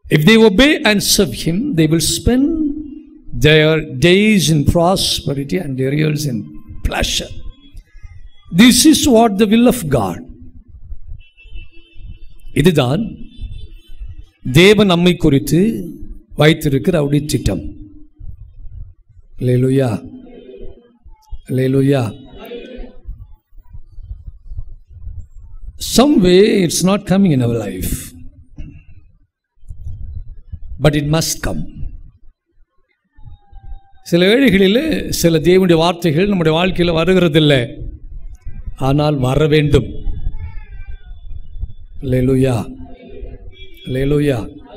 If they obey and serve Him, they will spend their days in prosperity and their years in pleasure. This is what the will of God. இதுதான் தேவன் நம்மை குறித்து வைத்திருக்கிற அவருடைய திட்டம் லேலுயா லேலுயா some way it's not coming in our life but it must come சில வேளைகளில் சில தேவனுடைய வார்த்தைகள் நம்முடைய வாழ்க்கையில் வருகிறதில்லை ஆனால் வர வேண்டும் லேலுயா லேலுயா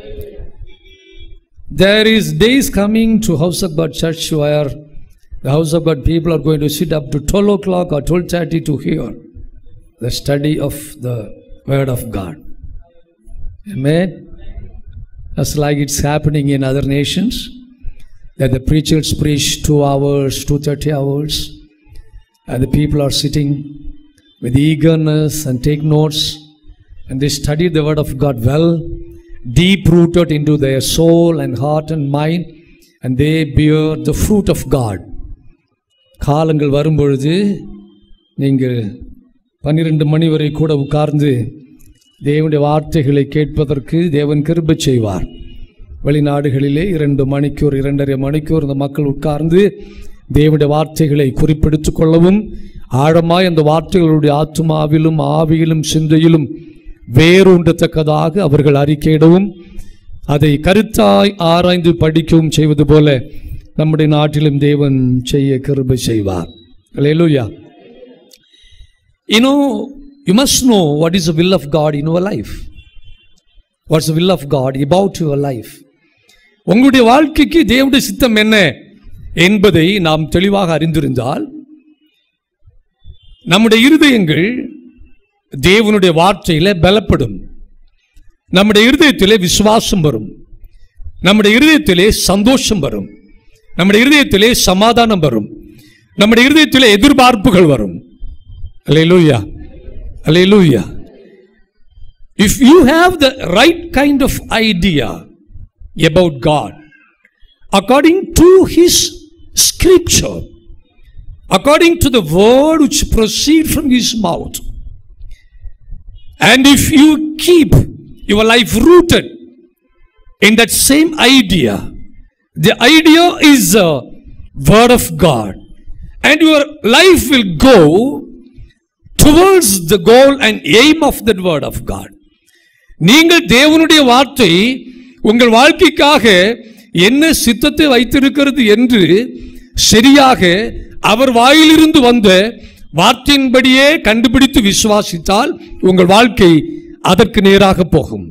There is days coming to House of God Church where the House of God people are going to sit up to 12 o'clock or 12.30 to hear the study of the Word of God. Amen. Just like it's happening in other nations, that the preachers preach two hours, two thirty hours, and the people are sitting with eagerness and take notes, and they study the Word of God well, deep rooted into their soul and heart and mind, and they bear the fruit of God. காலங்கள் வரும்பொழுது நீங்கள் பன்னிரண்டு மணி வரை கூட உட்கார்ந்து தேவனுடைய வார்த்தைகளை கேட்பதற்கு தேவன் கிருபை செய்வார் வெளிநாடுகளிலே இரண்டு மணிக்கூர் இரண்டரை மணிக்கூர் இந்த மக்கள் உட்கார்ந்து தேவனுடைய வார்த்தைகளை குறிப்பெடுத்துக் கொள்ளவும் ஆழமாய் அந்த வார்த்தைகளுடைய ஆத்துமாவிலும் ஆவியிலும் சிந்தையிலும் வேரூன்றத்தக்கதாக அவர்கள் அறிக்கையிடவும் அதை கருத்தாய் ஆராய்ந்து படிக்கவும் செய்வது போல நம்முடைய நாட்டிலும் தேவன் செய்ய கிருபை செய்வார் அல்லேலூயா You know, you must know what is the will of God in your life. What's the will of God about your life? உங்களுடைய வாழ்க்கைக்கு தேவனுடைய சித்தம் என்ன என்பதை நாம் தெளிவாக அறிந்திருந்தால் நம்முடைய இருதயங்கள் தேவனுடைய வார்த்தையில பலப்படும் நம்முடைய இருதயத்திலே விசுவாசம் வரும் நம்முடைய இருதயத்திலே சந்தோஷம் வரும் நம்முடைய இருதயத்திலே சமாதானம் வரும் நம்முடைய இருதயத்திலே எதிர்பார்ப்புகள் வரும் Hallelujah. Hallelujah. If you have the right kind of idea about God, according to His scripture, according to the word which proceed from His mouth, and if you keep your life rooted in that same idea, the idea is the word of God, and your life will go towards the goal and aim of that word of God. நீங்கள் தேவனுடைய வார்த்தை உங்கள் வாழ்க்கைக்காக என்ன சித்தத்தை வைத்திருக்கிறது என்று சரியாக அவர் வாயிலிருந்து வந்த வார்த்தையின்படியே கண்டுபிடித்து விசுவாசித்தால் உங்கள் வாழ்க்கை அதற்கு நேராக போகும்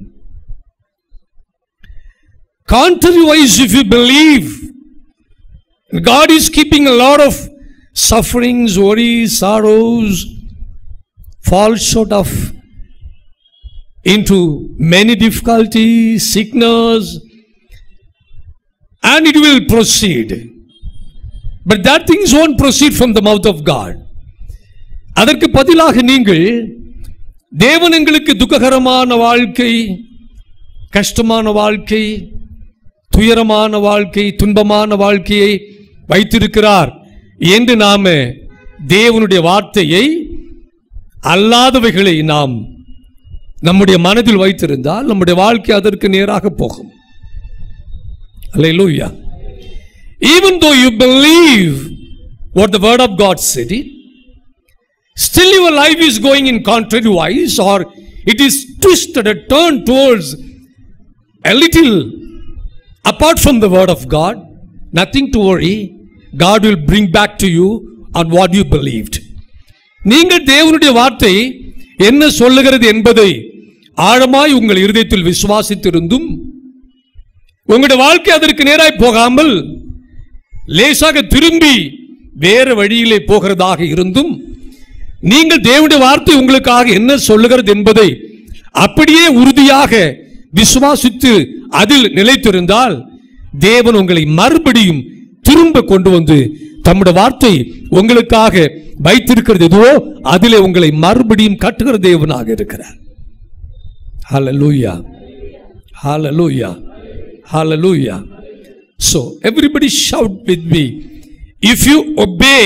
Contrary-wise, if you believe God is keeping a lot of sufferings, worries, sorrows, fall short of into many difficulties, sickness, and it will proceed. But that things won't proceed from the mouth of God. அதற்கு பதிலாக நீங்கள் தேவன் எங்களுக்கு துக்ககரமான வாழ்க்கை கஷ்டமான வாழ்க்கை துயரமான வாழ்க்கை துன்பமான வாழ்க்கையை வைத்திருக்கிறார் என்று நாம தேவனுடைய வார்த்தையை அல்லாதவைகளை நாம் நம்முடைய மனதில் வைத்திருந்தால் நம்முடைய வாழ்க்கை அதற்கு நேராக போகும் Hallelujah. Even though you believe what the word of God said it, still your life is going in contrary wise or it is twisted or turned towards a little apart from the word of God, nothing to worry. God will bring back to you on what you believed. நீங்கள் தேவனுடைய வார்த்தை என்ன சொல்லுகிறது என்பதை ஆழமாய் உங்கள் இருதயத்தில் விசுவாசித்திருந்தும் உங்களுடைய வாழ்க்கை அதற்கு நேராய் போகாமல் லேசாக திரும்பி வேறு வழியிலே போகிறதாக இருந்தும் நீங்கள் தேவனுடைய வார்த்தை உங்களுக்காக என்ன சொல்லுகிறது என்பதை அப்படியே உறுதியாக விசுவாசித்து அதில் நிலைத்திருந்தால் தேவன் உங்களை மறுபடியும் திரும்ப கொண்டு வந்து தம்முடைய வார்த்தை உங்களுக்காக வைத்திருக்கிறது எதுவோ அதிலே உங்களை மறுபடியும் கட்டுகிற தேவனாக இருக்கிறார் ஹalleluya ஹalleluya Hallelujah. So, everybody shout with me. If you obey,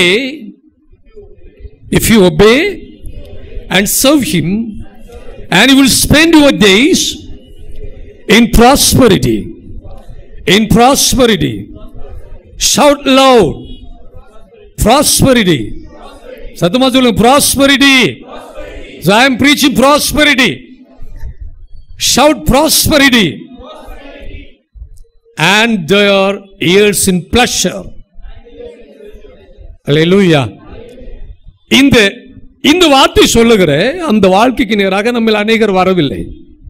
if you obey and serve Him, and you will spend your days in prosperity. In prosperity. Shout loud. Prosperity. சத்தமா சொல்லுங்க prosperity. So I am preaching prosperity. Shout prosperity. And their ears in pleasure. Hallelujah. இந்த இந்த வார்த்தை சொல்லுகிற அந்த வாழ்க்கைக்கு நேராக நம்ம அநேகர் வரவில்லை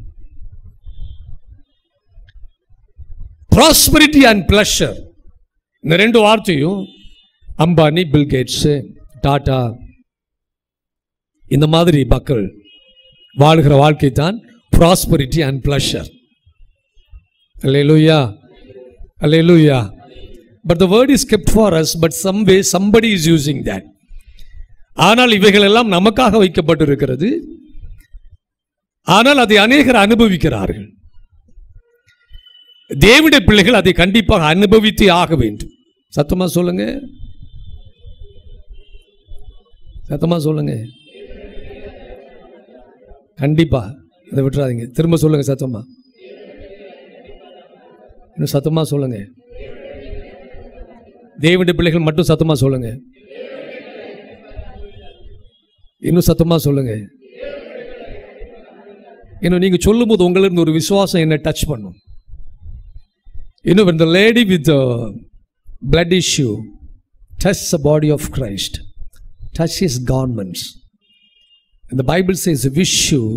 ப்ராஸ்பரிட்டி அண்ட் பிளஷர் இந்த ரெண்டு வார்த்தையும் அம்பானி பில் கேட்ஸ் டாடா இந்த மாதிரி மக்கள் வாழ்கிற வாழ்க்கை தான் prosperity and pleasure hallelujah hallelujah but the word is kept for us but some way somebody is using that ஆனால் இவைகள் எல்லாம் நமக்காக வைக்கப்பட்டிருக்கிறது ஆனால் அதை அநேகர் அனுபவிக்கிறார்கள் தேவனுடைய பிள்ளைகள் அதை கண்டிப்பாக அனுபவித்தே ஆக வேண்டும் சத்தமா சொல்லுங்க சத்தமா சொல்லுங்க கண்டிப்பா அதை விட்டுறாதீங்க திரும்ப சொல்லுங்க சத்தமா இன்னும் சத்தமா சொல்லுங்க தேவனுடைய பிள்ளைகள் மட்டும் சத்தமா சொல்லுங்க இன்னும் சத்தமா சொல்லுங்க இன்னும் நீங்க சொல்லும்போது உங்களிருந்து ஒரு விசுவாசம் என்ன டச் பண்ணும் இன்னும் when the lady with the blood issue touched the body of Christ, touched his garments. And the Bible says the issue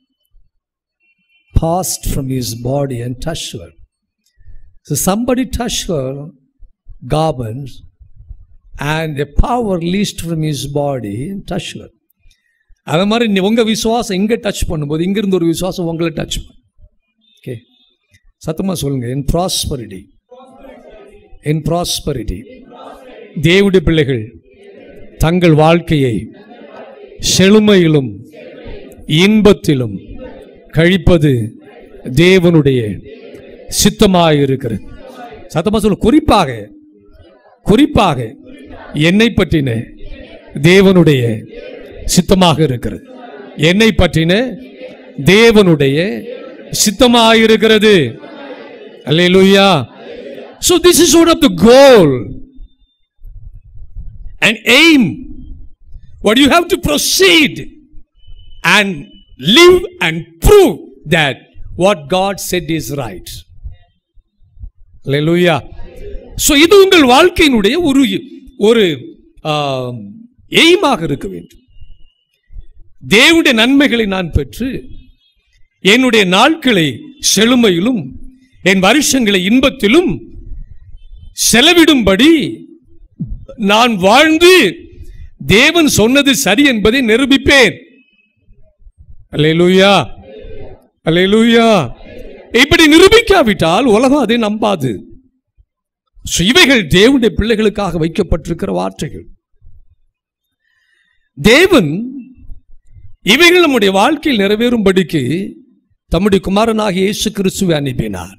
passed from his body and touched her. So somebody touched her garments and the power released from his body and touched her. அது மாதிரி நீ- உங்க விசுவாசம் இங்க touch பண்ணும்போது இங்கிருந்து ஒரு விசுவாசம் உங்களை டச் பண்ணும் ஓகே சத்தமா சொல்லுங்க இன் ப்ராஸ்பரிட்டி இன் ப்ராஸ்பரிட்டி தேவனுடைய பிள்ளைகள் தங்கள் வாழ்க்கையை செழுமையிலும் இன்பத்திலும் கழிப்பது தேவனுடைய சித்தமாயிருக்கிறது சத்தமா சொல்லு குறிப்பாக குறிப்பாக என்னை பற்றின தேவனுடைய சித்தமாக இருக்கிறது என்னை பற்றின தேவனுடைய சித்தமாயிருக்கிறது அல்லேலூயா so this is one of the goal and aim what you have to proceed and live and prove that what god said is right hallelujah so இது உங்கள் வாழ்க்கையினுடைய ஒரு ஒரு எய்மாக இருக்க வேண்டும் தேவனுடைய நன்மைகளை நான் பெற்று என்னுடைய நாட்களை செழுமையிலும் என் வருஷங்களை இன்பத்திலும் செலவிடும்படி நான் வாழ்ந்து தேவன் சொன்னது சரி என்பதை நிரூபிப்பேன் அல்லேலூயா அல்லேலூயா இப்படி நிரூபிக்காவிட்டால் உலகம் அதை நம்பாது So, இவைகள் தேவனுடைய பிள்ளைகளுக்காக வைக்கப்பட்டிருக்கிற வார்த்தைகள் தேவன் இவைகள் நம்முடைய வாழ்க்கையில் நிறைவேறும்படிக்கு தம்முடைய குமாரனாகிய இயேசு கிறிஸ்துவை அனுப்பினார்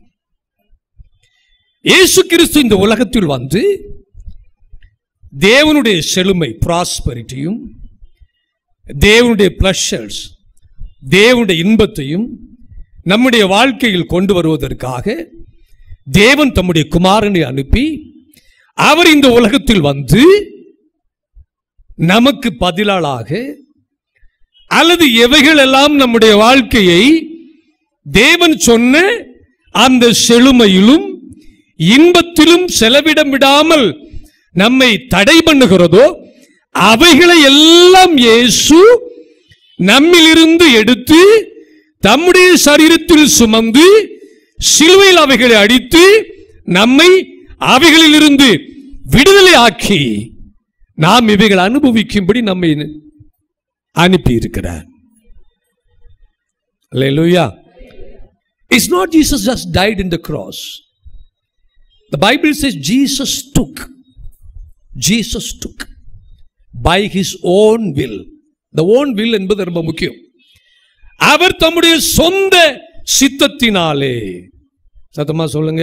இயேசு கிறிஸ்து இந்த உலகத்தில் வந்து தேவனுடைய செழுமை ப்ராஸ்பரிட்டியும் தேவனுடைய பிளஷர்ஸ் தேவனுடைய இன்பத்தையும் நம்முடைய வாழ்க்கையில் கொண்டு வருவதற்காக தேவன் தம்முடைய குமாரனை அனுப்பி அவர் இந்த உலகத்தில் வந்து நமக்கு பதிலாளாக அல்லது எவைகள் எல்லாம் நம்முடைய வாழ்க்கையை தேவன் சொன்ன அந்த செழுமையிலும் இன்பத்திலும் செலவிட விடாமல் நம்மை தடை பண்ணுகிறதோ அவைகளை எல்லாம் இயேசு நம்மிலிருந்து எடுத்து தம்முடைய சரீரத்தில் சுமந்து சிலுவையில் அவைகளை அடித்து நம்மை அவைகளிலிருந்து விடுதலை ஆக்கி நாம் இவைகள் அனுபவிக்கும்படி நம்மை அனுப்பி இருக்கிறார் Hallelujah. It's not Jesus just died in the cross. The Bible says Jesus took. Jesus took by his own will. The own will என்பது ரொம்ப முக்கியம் அவர் தம்முடைய சொந்த சித்தத்தினாலே சத்தமா சொல்லுங்க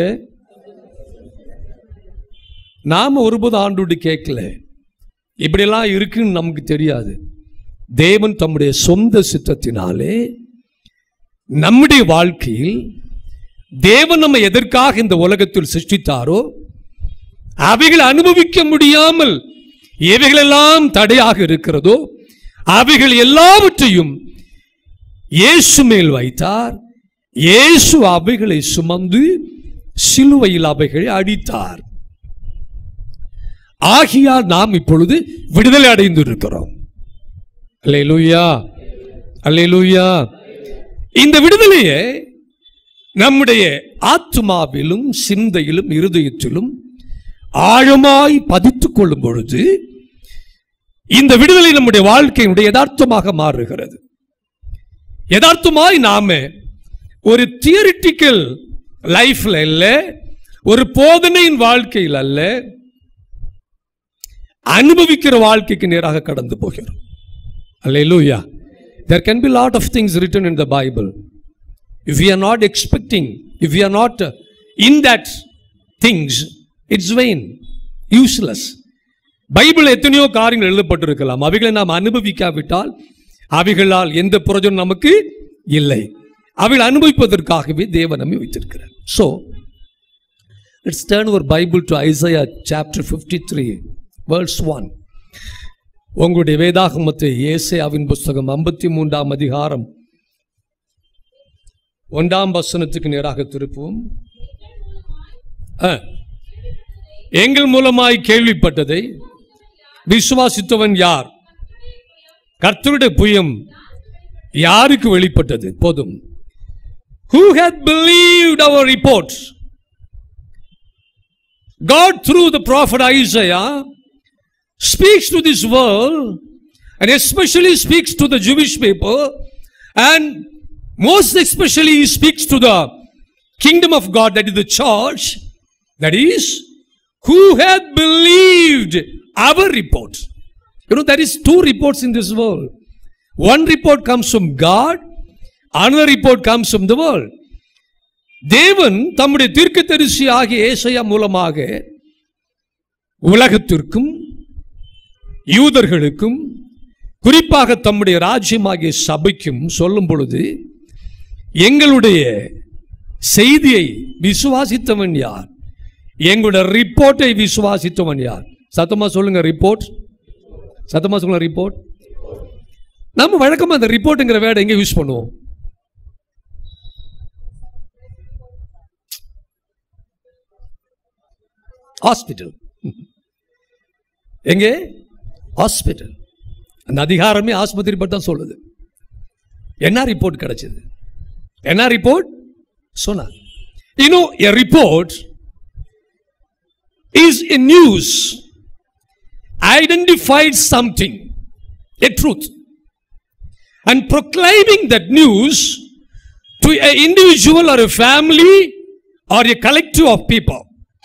நாம ஒருபோது ஆண்டோடு கேட்கல இப்படியெல்லாம் இருக்குன்னு நமக்கு தெரியாது தேவன் தம்முடைய சொந்த சித்தத்தினாலே நம்முடைய வாழ்க்கையில் தேவன் நம்ம எதற்காக இந்த உலகத்தில் சிருஷ்டித்தாரோ அவைகள் அனுபவிக்க முடியாமல் எவைகளெல்லாம் தடையாக இருக்கிறதோ அவைகள் எல்லாவற்றையும் இயேசு மேல் வைத்தார் இயேசு அவைகளை சுமந்து சிலுவையில் அவைகளை அடித்தார் ஆகியால் நாம் இப்பொழுது விடுதலை அடைந்து இருக்கிறோம் அல்லேலூயா அல்லேலூயா இந்த விடுதலையை நம்முடைய ஆத்மாவிலும் சிந்தையிலும் இருதயத்திலும் ஆழமாய் பதித்துக் கொள்ளும் பொழுது இந்த விடுதலை நம்முடைய வாழ்க்கையினுடைய யதார்த்தமாக மாறுகிறது யதார்த்தமாய் நாம ஒரு தியரிட்டிக்கல் லைஃப்ல இல்ல ஒரு போதனையின் வாழ்க்கையில் அல்ல அனுபவிக்கிற வாழ்க்கைக்கு நேராக கடந்து போகிறோம் hallelujah there can be lot of things written in the bible if we are not expecting if we are not uh, in that things it's vain useless Bible எத்தனையோ காரியங்கள் எழுதப்பட்டிருக்கலாம் அவைகளை நாம் அனுபவிக்காவிட்டால் அவைகளால் எந்த பிரயோஜனம் நமக்கு இல்லை அவைகள் அனுபவிப்பதற்காகவே தேவன் நம்மை வைத்திருக்கிறார் ஸோ லெட்ஸ் டர்ன் ஒரு Bible to Isaiah chapter fifty three words one உங்களுடைய வேதாகமத்தை ஏசையாவின் புஸ்தகம் ஐம்பத்தி மூன்றாம் அதிகாரம் ஒன்றாம் வசனத்துக்கு நேராக திருப்புவோம் ஆ. எங்கள் மூலமாய் கேள்விப்பட்டதை விசுவாசித்தவன் யார் கர்த்தருடைய புயம் யாருக்கு வெளிப்பட்டது போதும் who had believed our report god through the prophet isaiah speaks to this world and especially speaks to the Jewish people and most especially he speaks to the kingdom of God that is the church that is who had believed our report you know there is two reports in this world one report comes from God another report comes from the world தேவன் தம்முடைய தீர்க்கதரிசி ஆகிய ஏசையா மூலமாக உலகத்திற்கும் யூதர்களுக்கும் குறிப்பாக தம்முடைய ராஜ்யமாகிய சபைக்கும் சொல்லும் பொழுது எங்களுடைய செய்தியை விசுவாசித்தவன் யார் எங்களுடைய ரிப்போர்ட்டை விசுவாசித்தவன் யார் சத்தமா சொல்லுங்க ரிப்போர்ட் சத்தமா சொல்லுங்க ரிப்போர்ட் நம்ம வழக்கமா அந்த ரிப்போர்ட்டுங்கிற வேர்டை எங்க யூஸ் பண்ணுவோம் ஹாஸ்பிட்டல் எங்கே ஹாஸ்பிட்டல் அந்த அதிகாரமே ஆஸ்பத்திரி பற்றி தான் சொல்லுது என்ன ரிப்போர்ட் கிடைச்சது என்ன ரிப்போர்ட் சொன்னார் you a report is a news identified something a truth and proclaiming that news to a individual or a family or a collective of people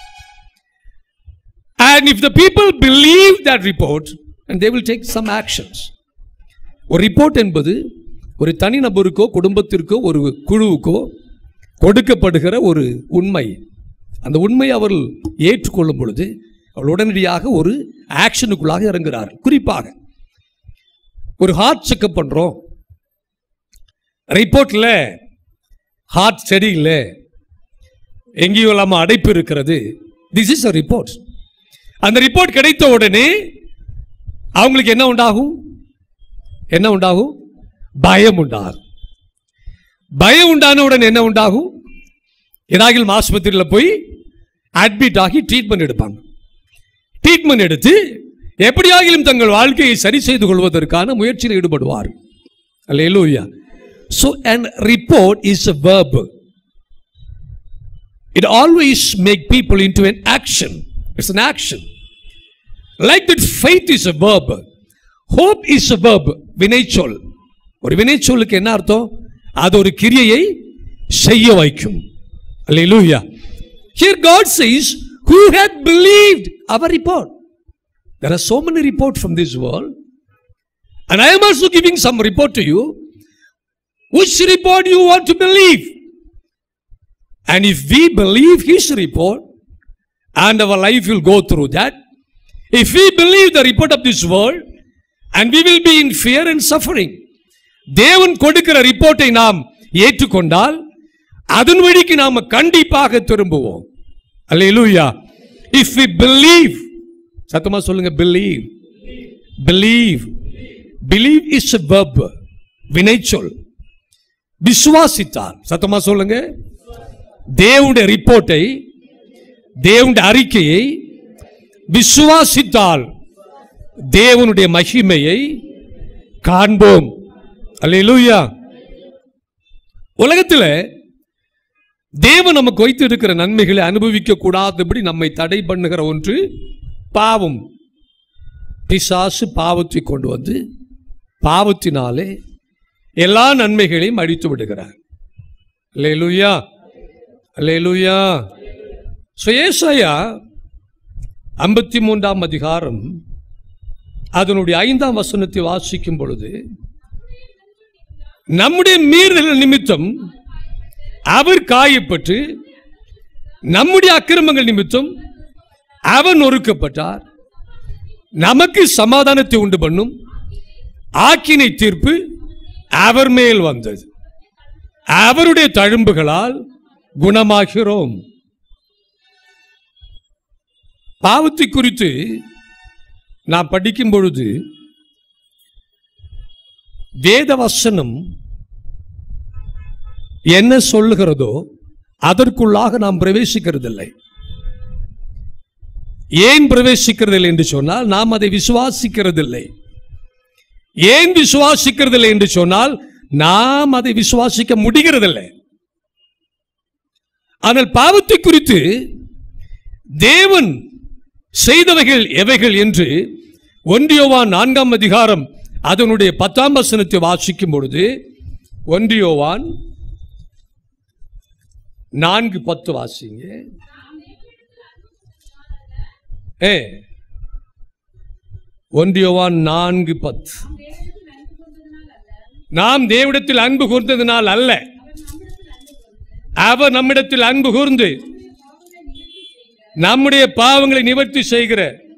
And if the people believe that report, and they will take some actions. ஒரு report என்பது ஒரு தனிநபருக்கோ குடும்பத்திற்கோ ஒரு குழுவுக்கோ கொடுக்கப்படுகிற ஒரு உண்மை அந்த உண்மையை அவர்கள் ஏற்றுக்கொள்ளும் பொழுது அவர்கள் உடனடியாக ஒரு ஆக்ஷனுக்குள்ளாக இறங்குகிறார்கள் குறிப்பாக ஒரு ஹார்ட் செக்அப் பண்றோம் ரிப்போர்ட்ல ஹார்ட் சரியில்லை எங்கேயும் இல்லாம அடைப்பு இருக்கிறது திஸ் இஸ் அ ரிப்போர்ட் அந்த ரிப்போர்ட் கிடைத்த உடனே அவங்களுக்கு என்ன உண்டாகும் என்ன உண்டாகும் பயம் உண்டாகும் பயம் உண்டான உடனே என்ன உண்டாகும் ஏதாகிலும் ஆஸ்பத்திரியில் போய் அட்மிட் ஆகி ட்ரீட்மெண்ட் எடுப்பாங்க ட்ரீட்மெண்ட் எடுத்து எப்படியாகிலும் தங்கள் வாழ்க்கையை சரி செய்து கொள்வதற்கான முயற்சியில் ஈடுபடுவார் அல்லேலூயா so an report is a verb it always make people into an action it's an action like that faith is a verb hope is a verb வினைச்சொல் ஒரு வினைச்சொல்லுக்கு என்ன அர்த்தம் அது ஒரு கிரியையை செய்ய வைக்கும் அல்லேலூயா here god says who had believed our report there are so many reports from this world and i am also giving some report to you which report you want to believe And if we believe his report, and our life will go through that, if we believe the report of this world, and we will be in fear and suffering, தேவன் கொடுக்கிற ரிப்போர்ட்டை நாம் ஏற்றுக்கொண்டால் அதன் வழிக்கு நாம கண்டிப்பாக திரும்புவோம் அல்லேலூயா இஃப் we believe சத்தமா சொல்லுங்க believe believe believe is a verb வினைச்சொல் விசுவாசித்தார் சத்தமா சொல்லுங்க தேவனுடைய ரிப்போர்ட்டை தேவனுடைய அறிக்கையை விசுவாசித்தால் தேவனுடைய மகிமையை காண்போம் அல்லேலூயா உலகத்தில் தேவன் நமக்கு வைத்து இருக்கிற நன்மைகளை அனுபவிக்க கூடாதபடி நம்மை தடை பண்ணுகிற ஒன்று பாவம் பிசாசு பாவத்தை கொண்டு வந்து பாவத்தினாலே எல்லா நன்மைகளையும் அழித்து விடுகிறார் அல்லேலூயா அல்லேலூயா சுயேசையா ஐம்பத்தி மூன்றாம் அதிகாரம் அதனுடைய ஐந்தாம் வசனத்தை வாசிக்கும் பொழுது நம்முடைய மீறுதல் நிமித்தம் அவர் காயப்பட்டு நம்முடைய அக்கிரமங்கள் நிமித்தம் அவர் நொறுக்கப்பட்டார் நமக்கு சமாதானத்தை உண்டு பண்ணும் ஆக்கினை தீர்ப்பு அவர் மேல் வந்தது அவருடைய தழும்புகளால் குணமாகிறோம் பாவத்தை குறித்து நான் படிக்கும் பொழுது வேத வசனம் என்ன சொல்லுகிறதோ அதற்குள்ளாக நாம் பிரவேசிக்கிறதில்லை ஏன் பிரவேசிக்கிறதில்லை என்று சொன்னால் நாம் அதை விசுவாசிக்கிறதில்லை ஏன் விசுவாசிக்கிறதில்லை என்று சொன்னால் நாம் அதை விசுவாசிக்க முடிகிறதில்லை ஆனால் பாவத்தை குறித்து தேவன் செய்தவைகள் எவைகள் என்று ஒன்றியோவான் நான்காம் அதிகாரம் அதனுடைய பத்தாம் வசனத்தை வாசிக்கும் பொழுது ஒன்றியோவான் நான்கு பத்து வாசிங்க ஏ ஒன்றியோவான் நான்கு பத்து நாம் தேவனிடத்தில் அன்பு கூர்ந்ததினால் அல்ல அவர் நம்மிடத்தில் அன்பு கூர்ந்து நம்முடைய பாவங்களை நிவர்த்தி செய்கிற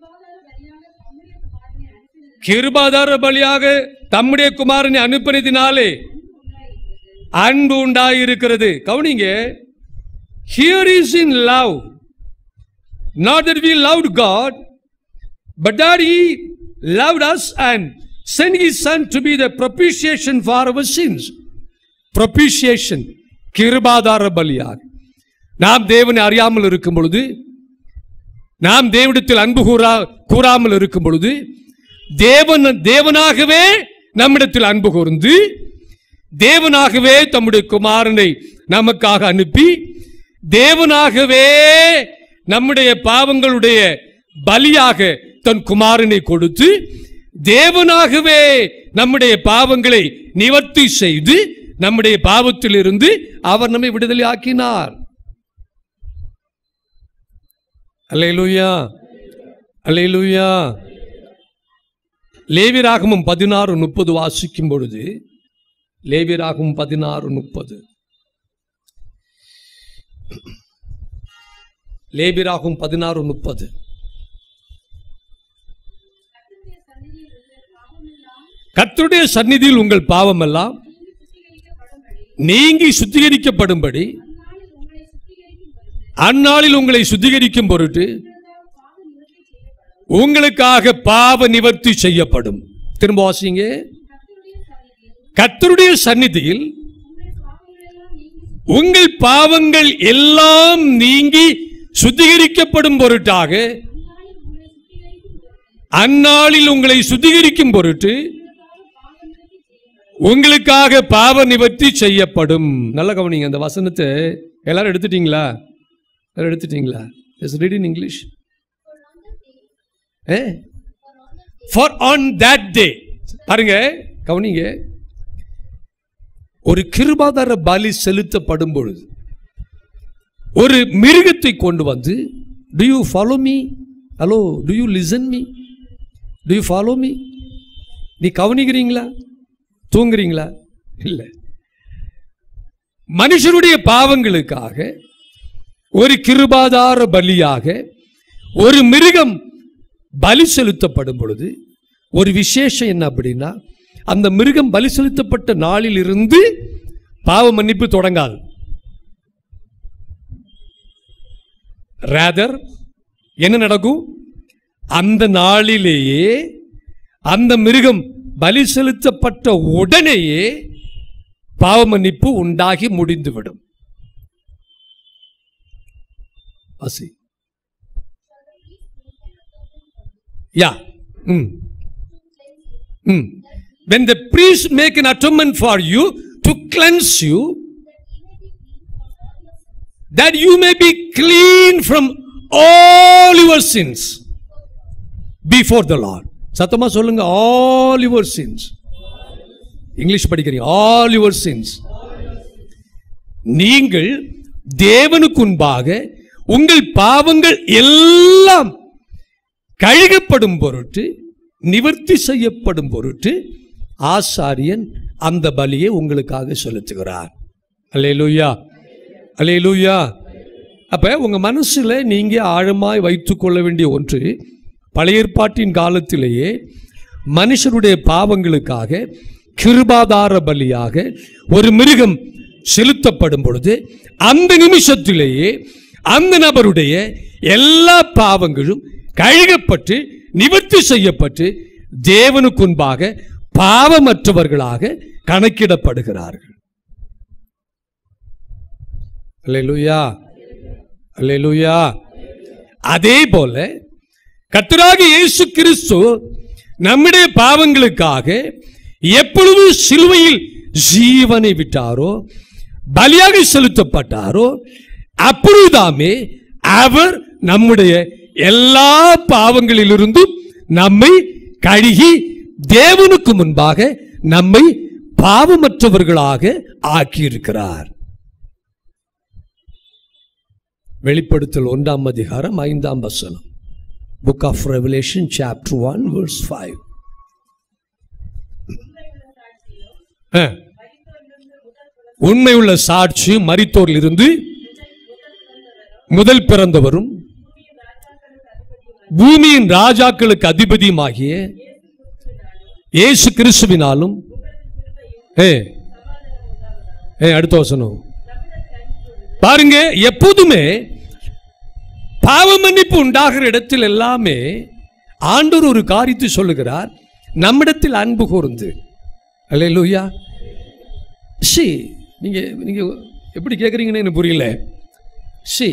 கிருபாதார பலியாக தம்முடைய குமாரனை அனுப்பினதினாலே அன்பு உண்டாயிருக்கிறது கவனிங்க here is in love not that we loved God but that he loved us and sent his son to be the propitiation for our sins propitiation கிருபாதார பலியாக நாம் தேவனை அறியாமல் இருக்கும் பொழுது நாம் தேவனிடத்தில் அன்பு கூறா கூறாமல் இருக்கும் பொழுது தேவன் தேவனாகவே நம்மிடத்தில் அன்பு கூர்ந்து தேவனாகவே தம்முடைய குமாரனை நமக்காக அனுப்பி தேவனாகவே நம்முடைய பாவங்களுடைய பலியாக தன் குமாரனை கொடுத்து தேவனாகவே நம்முடைய பாவங்களை நிவர்த்தி செய்து நம்முடைய பாவத்திலிருந்து அவர் நம்மை விடுதலை ஆக்கினார் அல்லேலூயா அல்லேலூயா லேவிராகமும் பதினாறு முப்பது வாசிக்கும் பொழுது லேவிராகமும் பதினாறு முப்பது லேபிராகும் பதினாறு முப்பது கர்த்தருடைய சந்நிதியில் உங்கள் பாவமெல்லாம் நீங்கி சுத்திகரிக்கப்படும்படி அந்நாளில் உங்களை சுத்திகரிக்கும் பொருட்டு உங்களுக்காக பாவ நிவர்த்தி செய்யப்படும் திரும்ப வாசிங்க கர்த்தருடைய சந்நிதியில் உங்கள் பாவங்கள் எல்லாம் நீங்கி சுத்திகரிக்கப்படும் பொருட்டாக அந்நாளில் உங்களை சுத்திகரிக்கும் பொருட்டு உங்களுக்காக பாவ நிவர்த்தி செய்யப்படும் நல்ல கவனிங்க அந்த வசனத்தை எல்லாரும் எடுத்துட்டீங்களா எல்லாரும் எடுத்துட்டீங்களா is read in English a for on that day பாருங்க கவனிங்க ஒரு கிருபாதார பலி செலுத்தப்படும் பொழுது ஒரு மிருகத்தை கொண்டு வந்து to you follow me hello to you listen me to you follow me நீ கவனிக்கிறீங்களா தூங்குறீங்களா இல்லை மனுஷருடைய பாவங்களுக்காக ஒரு கிருபாதார பலியாக ஒரு மிருகம் பலி செலுத்தப்படும் பொழுது ஒரு விசேஷம் என்ன அப்படின்னா அந்த மிருகம் பலி செலுத்தப்பட்ட நாளில் இருந்து பாவ மன்னிப்பு தொடங்காது ரேதர் என்ன நடக்கும் அந்த நாளிலேயே அந்த மிருகம் பலி செலுத்தப்பட்ட உடனேயே பாவ மன்னிப்பு உண்டாகி முடிந்துவிடும் அசி யா ம் ம் when the priest make an atonement for you to cleanse you that you may be clean from all your sins before the Lord சத்தமா சொல்லுங்க all your sins இங்கிலீஷ் படிக்கிறீங்க all your sins நீங்கள் தேவனுக்கு முன்பாக உங்கள் பாவங்கள் எல்லாம் கழுகப்படும் பொருட்டு நிவர்த்தி செய்யப்படும் பொருட்டு ஆசாரியன் அந்த பலியை உங்களுக்காக செலுத்துகிறார் அல்லேலூயா அல்லேலூயா அப்ப உங்க மனசுல நீங்க ஆழமாய் வைத்துக் கொள்ள வேண்டிய ஒன்று பழைய ஏற்பாட்டின் காலத்திலேயே மனுஷருடைய பாவங்களுக்காக கிருபாதார பலியாக ஒரு மிருகம் செலுத்தப்படும் பொழுது அந்த நிமிஷத்திலேயே அந்த நபருடைய எல்லா பாவங்களும் கழுகப்பட்டு நிவர்த்தி செய்யப்பட்டு தேவனுக்கு முன்பாக பாவமற்றவர்களாக கணக்கிடப்படுகிறார்கள் அல்லேலூயா அல்லேலூயா அதே போல கர்த்தராக இயேசு கிறிஸ்து நம்முடைய பாவங்களுக்காக எப்பொழுது சிலுவையில் ஜீவனை விட்டாரோ பலியாக செலுத்தப்பட்டாரோ அப்பொழுதாமே அவர் நம்முடைய எல்லா பாவங்களிலிருந்தும் நம்மை கழுகி தேவனுக்கு முன்பாக நம்மை பாவமற்றவர்களாக ஆக்கியிருக்கிறார் வெளிப்படுத்தல் ஒன்றாம் அதிகாரம் ஐந்தாம் வசனம் book of Revelation chapter one verse five உண்மையுள்ள சாட்சி மரித்தோரில் இருந்து முதல் பிறந்தவரும் பூமியின் ராஜாக்களுக்கு அதிபதியுமாகிய இயேசு கிறிஸ்துவினாலும் ஏ ஏ அடுத்த வசனம் பாருங்க எப்போதுமே பாவ மன்னிப்பு உண்டாகிற இடத்தில் எல்லாமே ஆண்டவர் ஒரு காரியத்தை சொல்லுகிறார் நம்மிடத்தில் அன்பு கூர்ந்து அல்லேலூயா சி நீங்க நீங்க எப்படி கேட்குறீங்கன்னு எனக்கு புரியல சி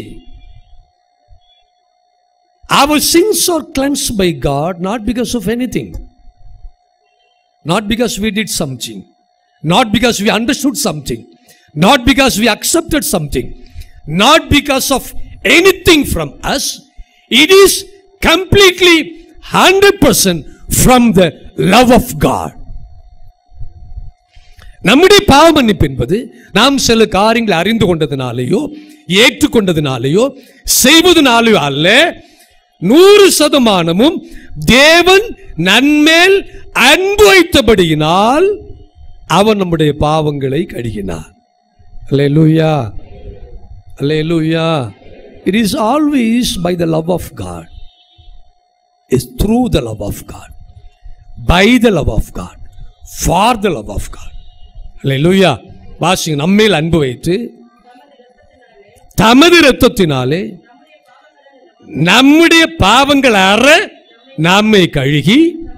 our sins are cleansed by God not because of anything not because we did something not because we understood something not because we accepted something not because of anything from us it is completely 100% from the love of God நம்முடைய பாவ மன்னிப்பு என்பது நாம் சில காரியங்களை அறிந்து கொண்டதினாலேயோ ஏற்றுக்கொண்டதினாலேயோ செய்வதனாலேயோ அல்ல நூறு சதமானமும் தேவன் நன்மேல் அன்பு வைத்தபடியினால் அவன் நம்முடைய பாவங்களை கழுகினார் hallelujah hallelujah it is always by the love of God is through the love of God by the love of God for the love of God hallelujah வாசிங்க நம்மேல் அன்பு வைத்து தமது இரத்தத்தினாலே நம்முடைய பாவங்கள் அற நம்மை கழுகி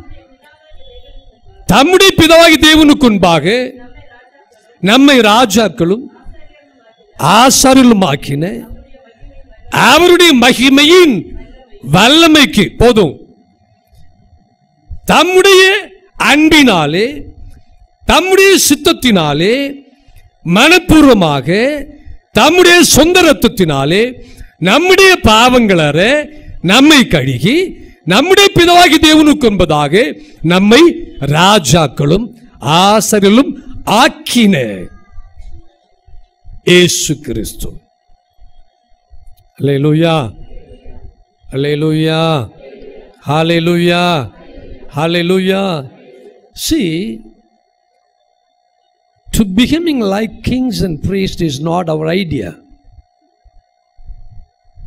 தம்முடைய பிதாவாகி தேவனுக்கு முன்பாக நம்மை ராஜாக்களும் ஆசாரிலும் ஆக்கின அவருடைய மகிமையின் வல்லமைக்கு போதும் தம்முடைய அன்பினாலே தம்முடைய சித்தத்தினாலே மனப்பூர்வமாக தம்முடைய சொந்த ரத்தத்தினாலே நம்முடைய பாவங்களற நம்மை கழுகி நம்முடைய பிதாவாகி தேவனுக்கு என்பதாக நம்மை ராஜாக்களும் ஆசரிலும் ஆக்கின இயேசு கிறிஸ்து அல்லேலூயா அல்லேலூயா ஹalleluya ஹalleluya see to becoming like kings and priests is not our idea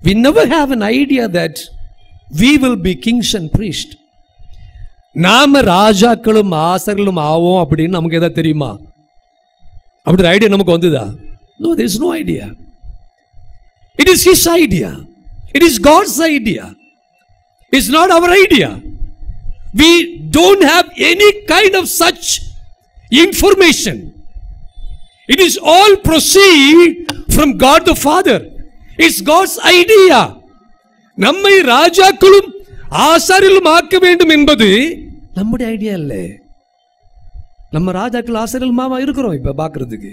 we never have an idea that we will be kings and priests. நாம ராஜாக்களும் ஆசர்களும் ஆவோம் அப்படின்னு நமக்கு எதாவது தெரியுமா அப்படி ஒரு ஐடியா நமக்கு வந்ததா no there is no idea it is his idea it is god's idea it's not our idea we don't have any kind of such information it is all proceed from god the father it's god's idea நம்மை ராஜாக்களும் ஆசாரிலும் ஆக்க வேண்டும் என்பது நம்முடைய idea இல்லை நம்ம ராஜாக்கள் ஆசிரியர் மாமா இருக்கிறோம் இப்ப பாக்குறதுக்கு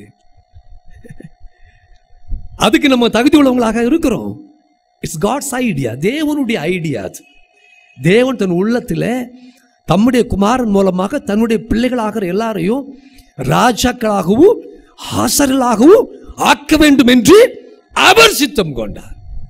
அதுக்கு நம்ம தகுதி உள்ளவங்களாக இருக்கிறோம் இட்ஸ் காட்ஸ் ஐடியா தேவனுடைய ஐடியா தேவன் தன் உள்ளத்தில் தம்முடைய குமாரன் மூலமாக தன்னுடைய பிள்ளைகளாகிற எல்லாரையும் ராஜாக்களாகவும் ஆசர்களாகவும் ஆக்க வேண்டும் என்று அவர் சித்தம் கொண்டார்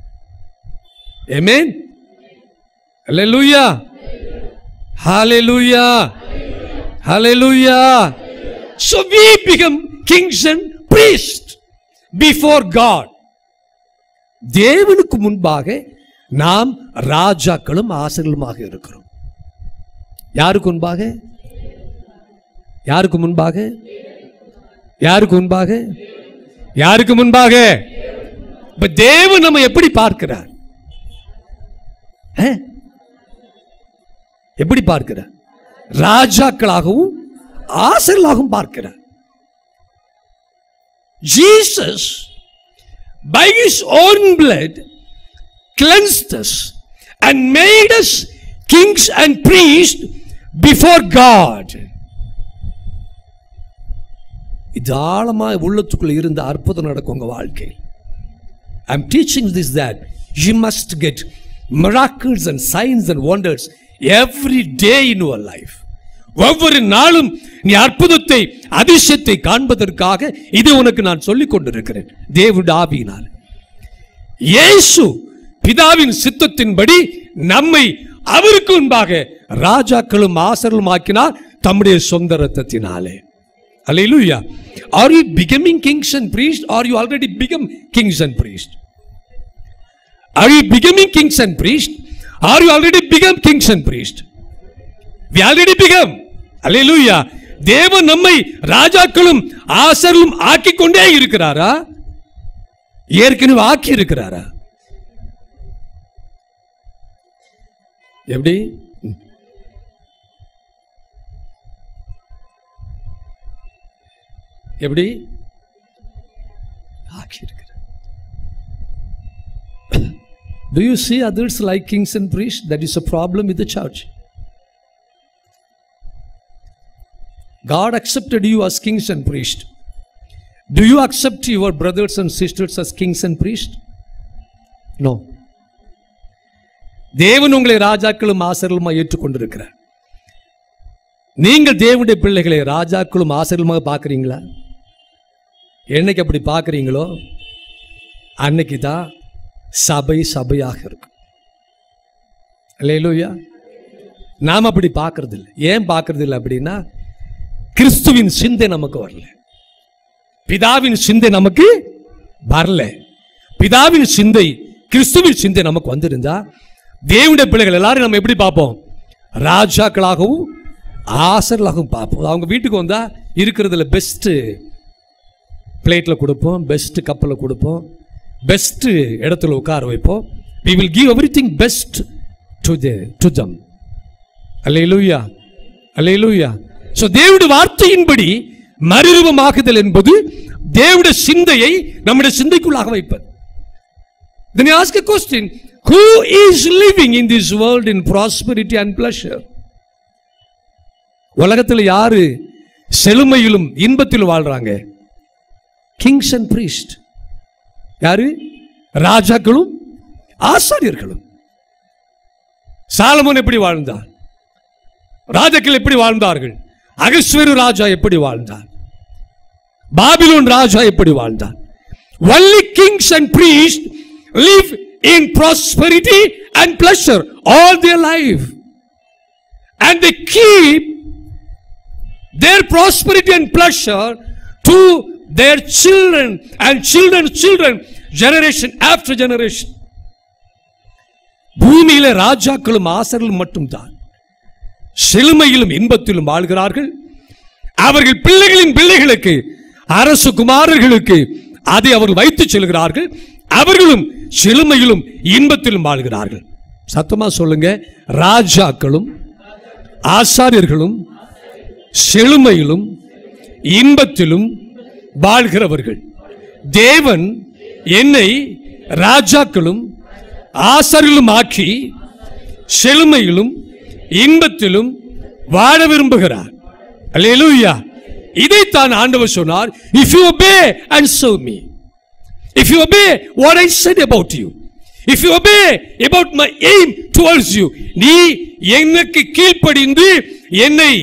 Amen. Hallelujah. Hallelujah. Hallelujah. So we become kings and priests before God. தேவனுக்கு முன்பாக நாம் ராஜாக்களும் ஆசர்களுமாக இருக்கிறோம் யாருக்கு முன்பாக யாருக்கு முன்பாக யாருக்கு முன்பாக யாருக்கு முன்பாக இப்ப தேவன் நம்ம எப்படி பார்க்கிறார் அஹ்? எப்படி பார்க்கிறார் ராஜாக்களாகவும் ஆசர்களாகவும் பார்க்கிறார் Jesus by his own blood cleansed us and made us kings and priests before God. இது ஆழமா உள்ளத்துக்குள்ள இருந்த அற்புதம் நடக்கும் உங்க வாழ்க்கை I'm teaching this that you must get miracles and signs and wonders every day in your life. ஒவ்வொரு நாளும் நீ அற்புதத்தை அதிசயத்தை காண்பதற்காக இது உனக்கு நான் சொல்லிக் கொண்டிருக்கிறேன் தேவனுடைய ஆவியினால் இயேசு பிதாவின் சித்தத்தின்படி நம்மை அவருக்கு முன்பாக ராஜாக்களும் ஆசர்களும் ஆக்கினார் தம்முடைய சொந்த ரத்தத்தினாலே Hallelujah. Are you becoming kings and priests? Or you already become kings and priests? Are you becoming kings and priests? Are you already become kings and priests? We already become. Hallelujah. தேவன் நம்மை ராஜாக்களும் ஆசர்களும் ஆக்கிக் கொண்டே இருக்கிறாரா ஏற்கனவே ஆக்கி இருக்கிறாரா எப்படி ம். எப்படி ஆக்கி இருக்கிறார் Do you see others like kings and priests? That is a problem with the church. God accepted you as kings and priests. Do you accept your brothers and sisters as kings and priests? No. தேவன் உங்களை ராஜாக்களும் ஆசர்களுமா ஏற்றுக்கொண்டிருக்கிறார் நீங்கள் தேவனுடைய பிள்ளைகளை ராஜாக்களும் ஆசர்களுமாக பார்க்குறீங்களா என்னைக்கு அப்படி பார்க்குறீங்களோ அன்னைக்கு தான் சபை சபையாக இருக்கும் அல்லேலூயா நாம் அப்படி பார்க்கறது இல்லை ஏன் பார்க்கறது இல்லை அப்படின்னா கிறிஸ்துவின் சிந்தை நமக்கு வரல பிதாவின் சிந்தை நமக்கு வரல பிதாவின் சிந்தை கிறிஸ்துவின் சிந்தை நமக்கு வந்திருந்தா தேவனுடைய பிள்ளைகள் எல்லாரும் நம்ம எப்படி பார்ப்போம் ராஜாக்களாகவும் ஆசர்களாகவும் பார்ப்போம் அவங்க வீட்டுக்கு வந்தா இருக்கிறதுல பெஸ்ட்டு பிளேட்டில் கொடுப்போம் பெஸ்ட் கப்பில் கொடுப்போம் பெஸ்ட் இடத்துல உட்கார வைப்போம் we will give everything best to the to them hallelujah hallelujah so தேவனுடைய வார்த்தையின்படி மறுரூபமாகுதல் என்பது தேவனுடைய சிந்தையை நம்முடைய சிந்தைக்குள்ளாக வைப்பது Then you ask a question Who is living in this world in prosperity and pleasure? உலகத்தில் யாரு செழுமையிலும் இன்பத்திலும் வாழ்றாங்க கிங்ஸ் அண்ட் priest யாரு ராஜாக்களும் ஆசாரியர்களும் சாலமோன் எப்படி வாழ்ந்தார் ராஜாக்கள் எப்படி வாழ்ந்தார்கள் அகஸ்வேரு ராஜா எப்படி வாழ்ந்தார் பாபிலோன் ராஜா எப்படி வாழ்ந்தார் only kings and priests live in prosperity and pleasure all their life and they keep their prosperity and pleasure to their children and children's children generation after generation பூமியில ராஜாக்களும் ஆசர்களும் மட்டும்தான் செழுமையிலும் இன்பத்திலும் வாழ்கிறார்கள் அவர்கள் பிள்ளைகளின் பிள்ளைகளுக்கு அரசு குமாரர்களுக்கு அதை அவர்கள் வைத்துச் செல்கிறார்கள் அவர்களும் செழுமையிலும் இன்பத்திலும் வாழ்கிறார்கள் சத்தமா சொல்லுங்க ராஜாக்களும் ஆசாரியர்களும் செழுமையிலும் இன்பத்திலும் வாழ்கிறவர்கள் தேவன் என்னை ராஜாக்களும் ஆசாரியர்களும் ஆக்கி செழுமையிலும் இன்பத்திலும் வாழ விரும்புகிறார் அல்லேலூயா இதைத்தான் ஆண்டவர் சொன்னார் if you obey and serve me if you obey what i said about you if you obey about my aim towards you நீ எனக்கு கீழ்ப்படிந்து என்னை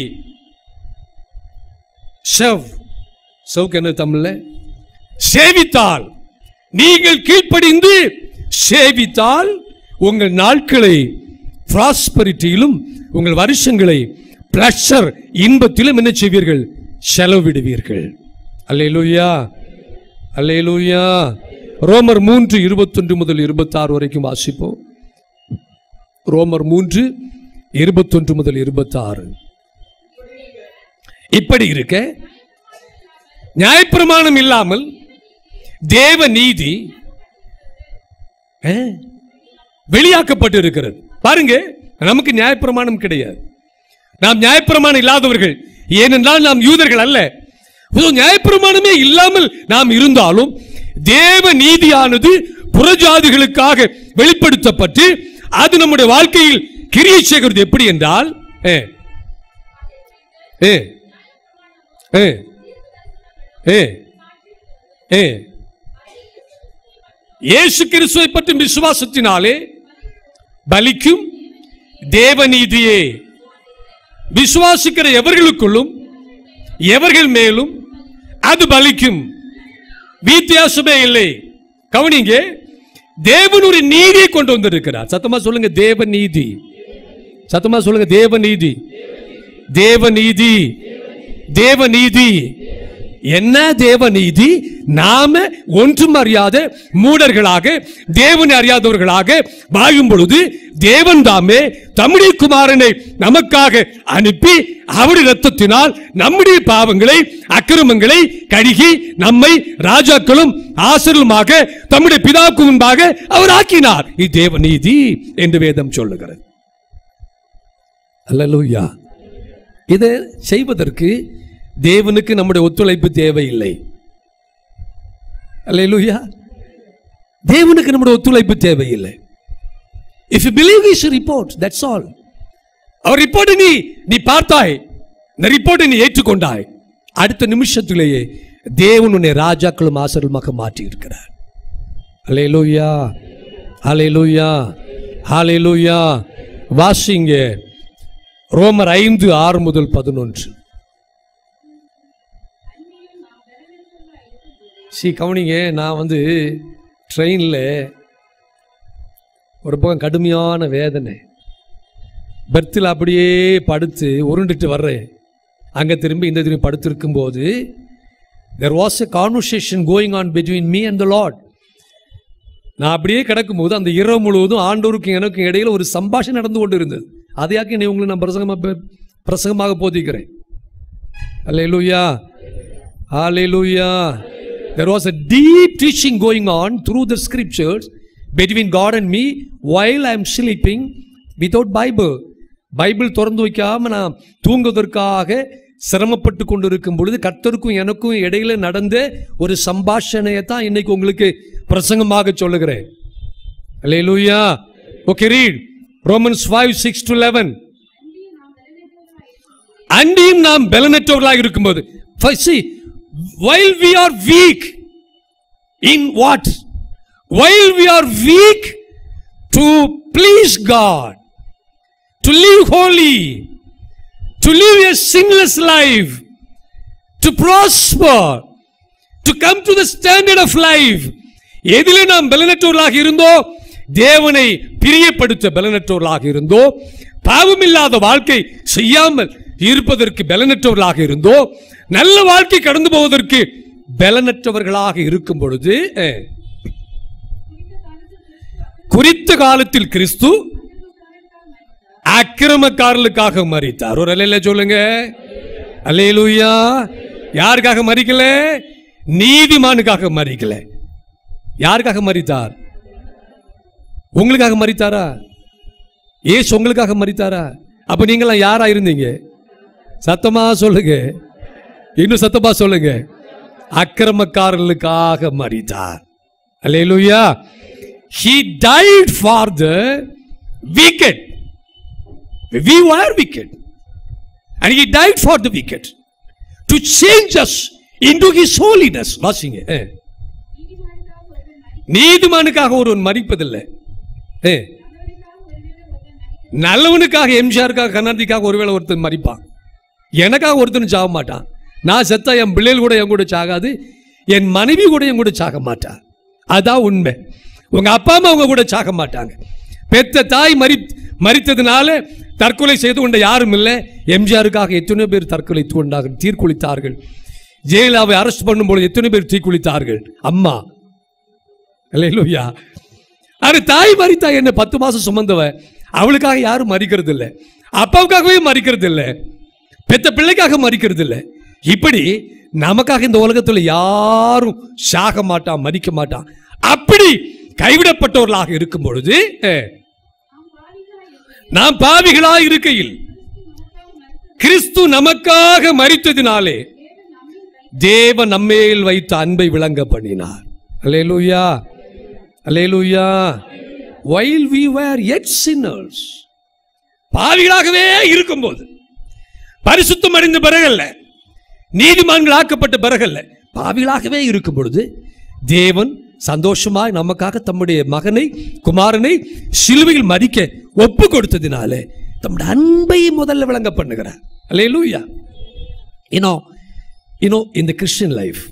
செவ் செவ்க்கு என்ன தமிழ்ல சேவித்தால் நீங்கள் கீழ்ப்படிந்து சேவித்தால் உங்கள் நாட்களை பிராஸ்பரிட்டியிலும் உங்கள் வருஷங்களை பிளஷர் இன்பத்திலும் என்ன செய்வீர்கள் செலவிடுவீர்கள் அல்லேலூயா அல்லேலூயா ரோமர் மூன்று இருபத்தொன்று முதல் இருபத்தாறு வரைக்கும் வாசிப்போம் ரோமர் மூன்று இருபத்தொன்று முதல் இருபத்தாறு இப்படி இருக்க நியாயப்பிரமாணம் இல்லாமல் தேவ நீதி அஹ், வெளியாக்கப்பட்டு இருக்கிறது பாருங்க நமக்கு நியாயப்பிரமாணம் கிடையாது நாம் நியாயப்பிரமாணம் இல்லாதவர்கள் ஏனென்றால் நாம் யூதர்கள் அல்ல இதோ நியாயப்பிரமாணமே இல்லாமல் நாம் இருந்தாலும் தேவ நீதியானது புறஜாதிகளுக்காக வெளிப்படுத்தப்பட்டு அது நம்முடைய வாழ்க்கையில் கிரியை செய்கிறது எப்படி என்றால் ஏ, ஏ, ஏ, ஏ, ஏ. இயேசு கிறிஸ்துவை பற்றும் விசுவாசத்தினாலே பலிக்கும் தேவநீதியே விசுவாசிக்கிற எவர்களுக்குள்ளும் எவர்கள் மேலும் அது பலிக்கும் வித்தியாசமே இல்லை கவனிங்க தேவன் ஒரு நீதியை கொண்டு வந்திருக்கிறார் சத்தமா சொல்லுங்க தேவ நீதி சத்தமா சொல்லுங்க தேவ நீதி தேவ நீதி தேவ நீதி என்ன தேவ நீதி நாம ஒன்றும் அறியாத மூடர்களாக தேவனை அறியாதவர்களாக வாழும் பொழுது தேவன் தாமே தம்முடைய குமாரனை நமக்காக அனுப்பி அவருடைய ரத்தத்தினால் நம்முடைய பாவங்களை அக்கிரமங்களை கழுகி நம்மை ராஜாக்களும் ஆசிரியருமாக தம்முடைய பிதாவுக்கு முன்பாக அவர் ஆக்கினார் இது தேவ நீதி என்று வேதம் சொல்லுகிறது அல்லேலூயா இதை செய்வதற்கு தேவனுக்கு நம்முடைய ஒத்துழைப்பு தேவையில்லை அல்லேலூயா தேவனுக்கு நம்முடைய ஒத்துழைப்பு தேவையில்லை if you believe is report that's all அவர் ரிப்போர்ட் நீ நீ பார்த்தாய் இந்த ரிப்போர்ட்டை நீ ஏற்றுக்கொண்டாய் அடுத்த நிமிஷத்திலேயே தேவன் உன்னை ராஜாக்களும் ஆசர்களுமாக மாற்றி இருக்கிறார் அலேலூயா அலேலூயா ஹalleluya வாசிங்க ரோமர் ஐந்து ஆறு முதல் பதினொன்று சி கவனிங்க நான் வந்து ட்ரெயினில் ஒரு பக்கம் கடுமையான வேதனை பெர்த்தில் அப்படியே படுத்து உருண்டுட்டு வர்றேன் அங்கே திரும்பி இந்த திரும்பி படுத்திருக்கும் போது there was a conversation going on between me and the Lord நான் அப்படியே கிடக்கும்போது அந்த இரவு முழுவதும் ஆண்டோருக்கும் எனக்கும் இடையில ஒரு சம்பாஷணை நடந்து கொண்டு இருந்தது அதையாக்கி நீ உங்களை நான் பிரசங்கமாக பிரசங்கமாக போதிக்கிறேன் hallelujah hallelujah there was a deep teaching going on through the scriptures between god and me while i am sleeping without bible Bible திறந்து வைக்காம நான் தூங்குவதற்காக சிரமப்பட்டு கொண்டிருக்கும் பொழுது கர்த்தருக்கும் எனக்கும் இடையில நடந்த ஒரு சம்பாஷணையை தான் இன்னைக்கு உங்களுக்கு பிரசங்கமாக சொல்லுகிறேன் hallelujah okay read Romans 5 6 to 11 அண்டியும் நாம் பலனற்றவர்களாக இருக்கும்போது For see, while we are weak in what? While we are weak to please God, to live holy, to live a sinless life, to prosper, to come to the standard of life. எதிலே நாம் பலனற்றவர்களாக இருந்தோ தேவனை பிரியப்படுத்த பலனற்றவர்களாக இருந்தோ பாவமில்லாத வாழ்க்கை செய்யாமல் இருப்பதற்கு பலனற்றவர்களாக இருந்தோ நல்ல வாழ்க்கை கடந்து போவதற்கு பலனற்றவர்களாக இருக்கும் பொழுது அஹ், குறித்த காலத்தில் கிறிஸ்து அக்கிரமக்காரர்களுக்காக மறித்தார் ஒரு அலையில சொல்லுங்க அல்லேலூயா யாருக்காக மறிக்கல நீதிமானுக்காக மறிக்கல யாருக்காக மறித்தார் உங்களுக்காக மறித்தாரா ஏசு உங்களுக்காக மறித்தாரா அப்ப நீங்களாம் யாரா இருந்தீங்க சத்தமா சொல்லுங்க இன்னும் சத்தமா சொல்லுங்க அக்கிரமக்காரர்களுக்காக மறித்தார் அல்லேலூயா he died for the wicked we were wicked and he died for the wicked to change us into his holiness வாசிங்க eh. நீதிமானுக்காக ஒருவன் மறிப்பதில்லை ஏ நல்லவனுக்காக எம்ஜிஆருக்காக கண்ணாடிக்காக ஒருவேளை ஒருத்தன் மறிப்பான் எனக்காக ஒருத்தன் சாக மாட்டான் நான் செத்தா என் பிள்ளைகள் கூட என் கூட சாகாது என் மனைவி கூட என் கூட சாக மாட்டா அதான் உண்மை உங்க அப்பா அம்மா உங்க கூட சாக மாட்டாங்க பெத்த தாய் மறி மறித்ததுனால தற்கொலை செய்து கொண்ட யாரும் இல்லை எம்ஜிஆருக்காக எத்தனை பேர் தற்கொலை கொண்டார்கள் தீர்க்குளித்தார்கள் ஜெயலலிதாவை அரெஸ்ட் பண்ணும்போது எத்தனை பேர் தீக்குளித்தார்கள் அம்மா இல்லையா அது தாய் மறித்தா என்ன பத்து மாசம் சுமந்தவ அவளுக்காக யாரும் மறிக்கிறது இல்லை அப்பாவுக்காகவே மறிக்கிறது இல்லை பெத்த பிள்ளைக்காக மறிக்கிறது இல்லை இப்படி நமக்காக இந்த உலகத்துல யாரும் சாக மாட்டான் மறிக்க மாட்டான் அப்படி கைவிடப்பட்டவர்களாக இருக்கும் பொழுது அஹ், நாம் பாவிகளா இருக்கையில் கிறிஸ்து நமக்காக மறித்ததினாலே தேவன் நம்மேல் வைத்த அன்பை விளங்க பண்ணினார் அல்லேலூயா அல்லேலூயா while we were yet sinners பாவிகளாகவே இருக்கும்போது பரிசுத்தம் அடைந்த பிறகல்ல நீதிமான்கள் ஆக்கப்பட்ட பிறகல்ல பாவிகளாகவே இருக்கும் பொழுது தேவன் சந்தோஷமாய் நமக்காக தம்முடைய மகனை குமாரனை சிலுவையில் மறிக்க ஒப்பு கொடுத்ததினாலே தம்முடைய அன்பை முதல்ல விளங்க பண்ணுகிறார் அல்லேலூயா you know you know in the christian life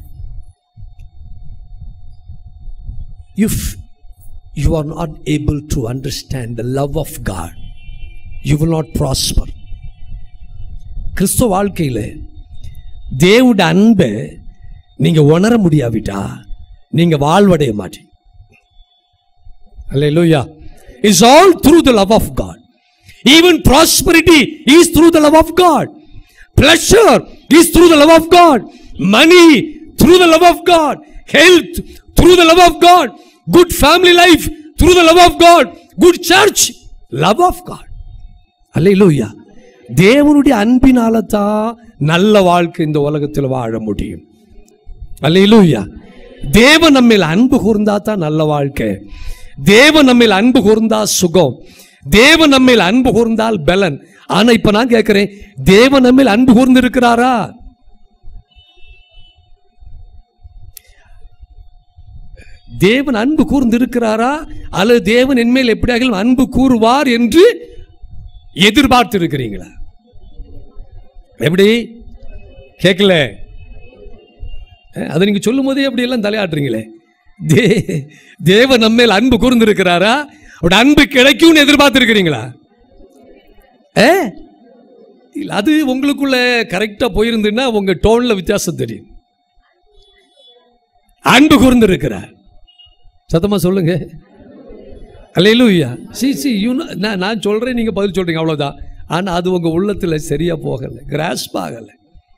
if you are not able to understand the love of god you will not prosper கிறிஸ்துவ வாழ்க்கையில் தேவனுடைய அன்பை நீங்க உணர முடியாவிட்டா நீங்க வாழ்வடைய மாட்டீங்க Hallelujah. It's all through the love of God. Even prosperity is through the love of God. Pleasure is through the love of God. Money through the love of God. Health through the love of God. Good family life through the love of God. Good church, love of God. அல்லேலூயா தேவனுடைய அன்பினால தான் நல்ல வாழ்க்கை இந்த உலகத்தில் வாழ முடியும் அல்லேலூயா தேவன் நம்மில் அன்பு கூர்ந்தா தான் நல்ல வாழ்க்கை தேவன் நம்மில் அன்பு கூர்ந்தா சுகம் தேவன் நம்மில் அன்பு கூர்ந்தால் பலன் ஆனா இப்ப நான் கேட்கிறேன் தேவன் நம்மில் அன்பு கூர்ந்து இருக்கிறாரா தேவன் அன்பு கூர்ந்து இருக்கிறாரா அல்லது தேவன் என்மேல் எப்படியாக அன்பு கூறுவார் என்று எதிர்பார்த்து இருக்கிறீங்களா எப்படி கேட்கல அஹ், அதை நீங்க சொல்லும் போதே அப்படி எல்லாம் தலையாட்டுறீங்களே தே தேவன் நம்மேல் அன்பு கூர்ந்து இருக்கிறாரா அவருடைய அன்பு கிடைக்கும்னு எதிர்பார்த்து இருக்கிறீங்களா ஏ இல்ல அது உங்களுக்குள்ள கரெக்டா போயிருந்துன்னா உங்க டோன்ல வித்தியாசம் தெரியும் அன்பு கூர்ந்து இருக்கிறார் சத்தமா சொல்லுங்க அல்லேலூயா சி சி யூ நான் நான் சொல்றேன் நீங்க பதில் சொல்றீங்க அவ்வளவுதான் ஆனா அது உங்க உள்ளத்துல சரியா போகல கிராஸ்ப் ஆகல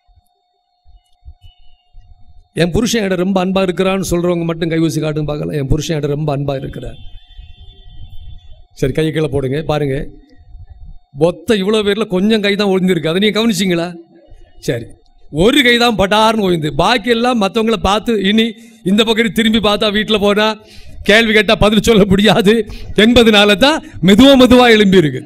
என் புருஷன் என்கிட்ட ரொம்ப அன்பா இருக்கிறான்னு சொல்றவங்க மட்டும் கை ஊசி காட்டுன்னு பார்க்கல என் புருஷன் என்கிட்ட ரொம்ப அன்பா இருக்கிறார் சரி கை கீழே போடுங்க பாருங்க மொத்த இவ்வளோ பேரில் கொஞ்சம் கை தான் ஒழிஞ்சிருக்கு அதை நீங்கள் கவனிச்சிங்களா சரி ஒரு கை தான் பட்டார்னு ஒழிந்து பாக்கி எல்லாம் மற்றவங்கள பார்த்து இனி இந்த பக்கம் திரும்பி பார்த்தா வீட்டில் போனா கேள்வி கேட்டால் பதில் சொல்ல முடியாது என்பதனால தான் மெதுவா மெதுவா எழும்பி இருக்கு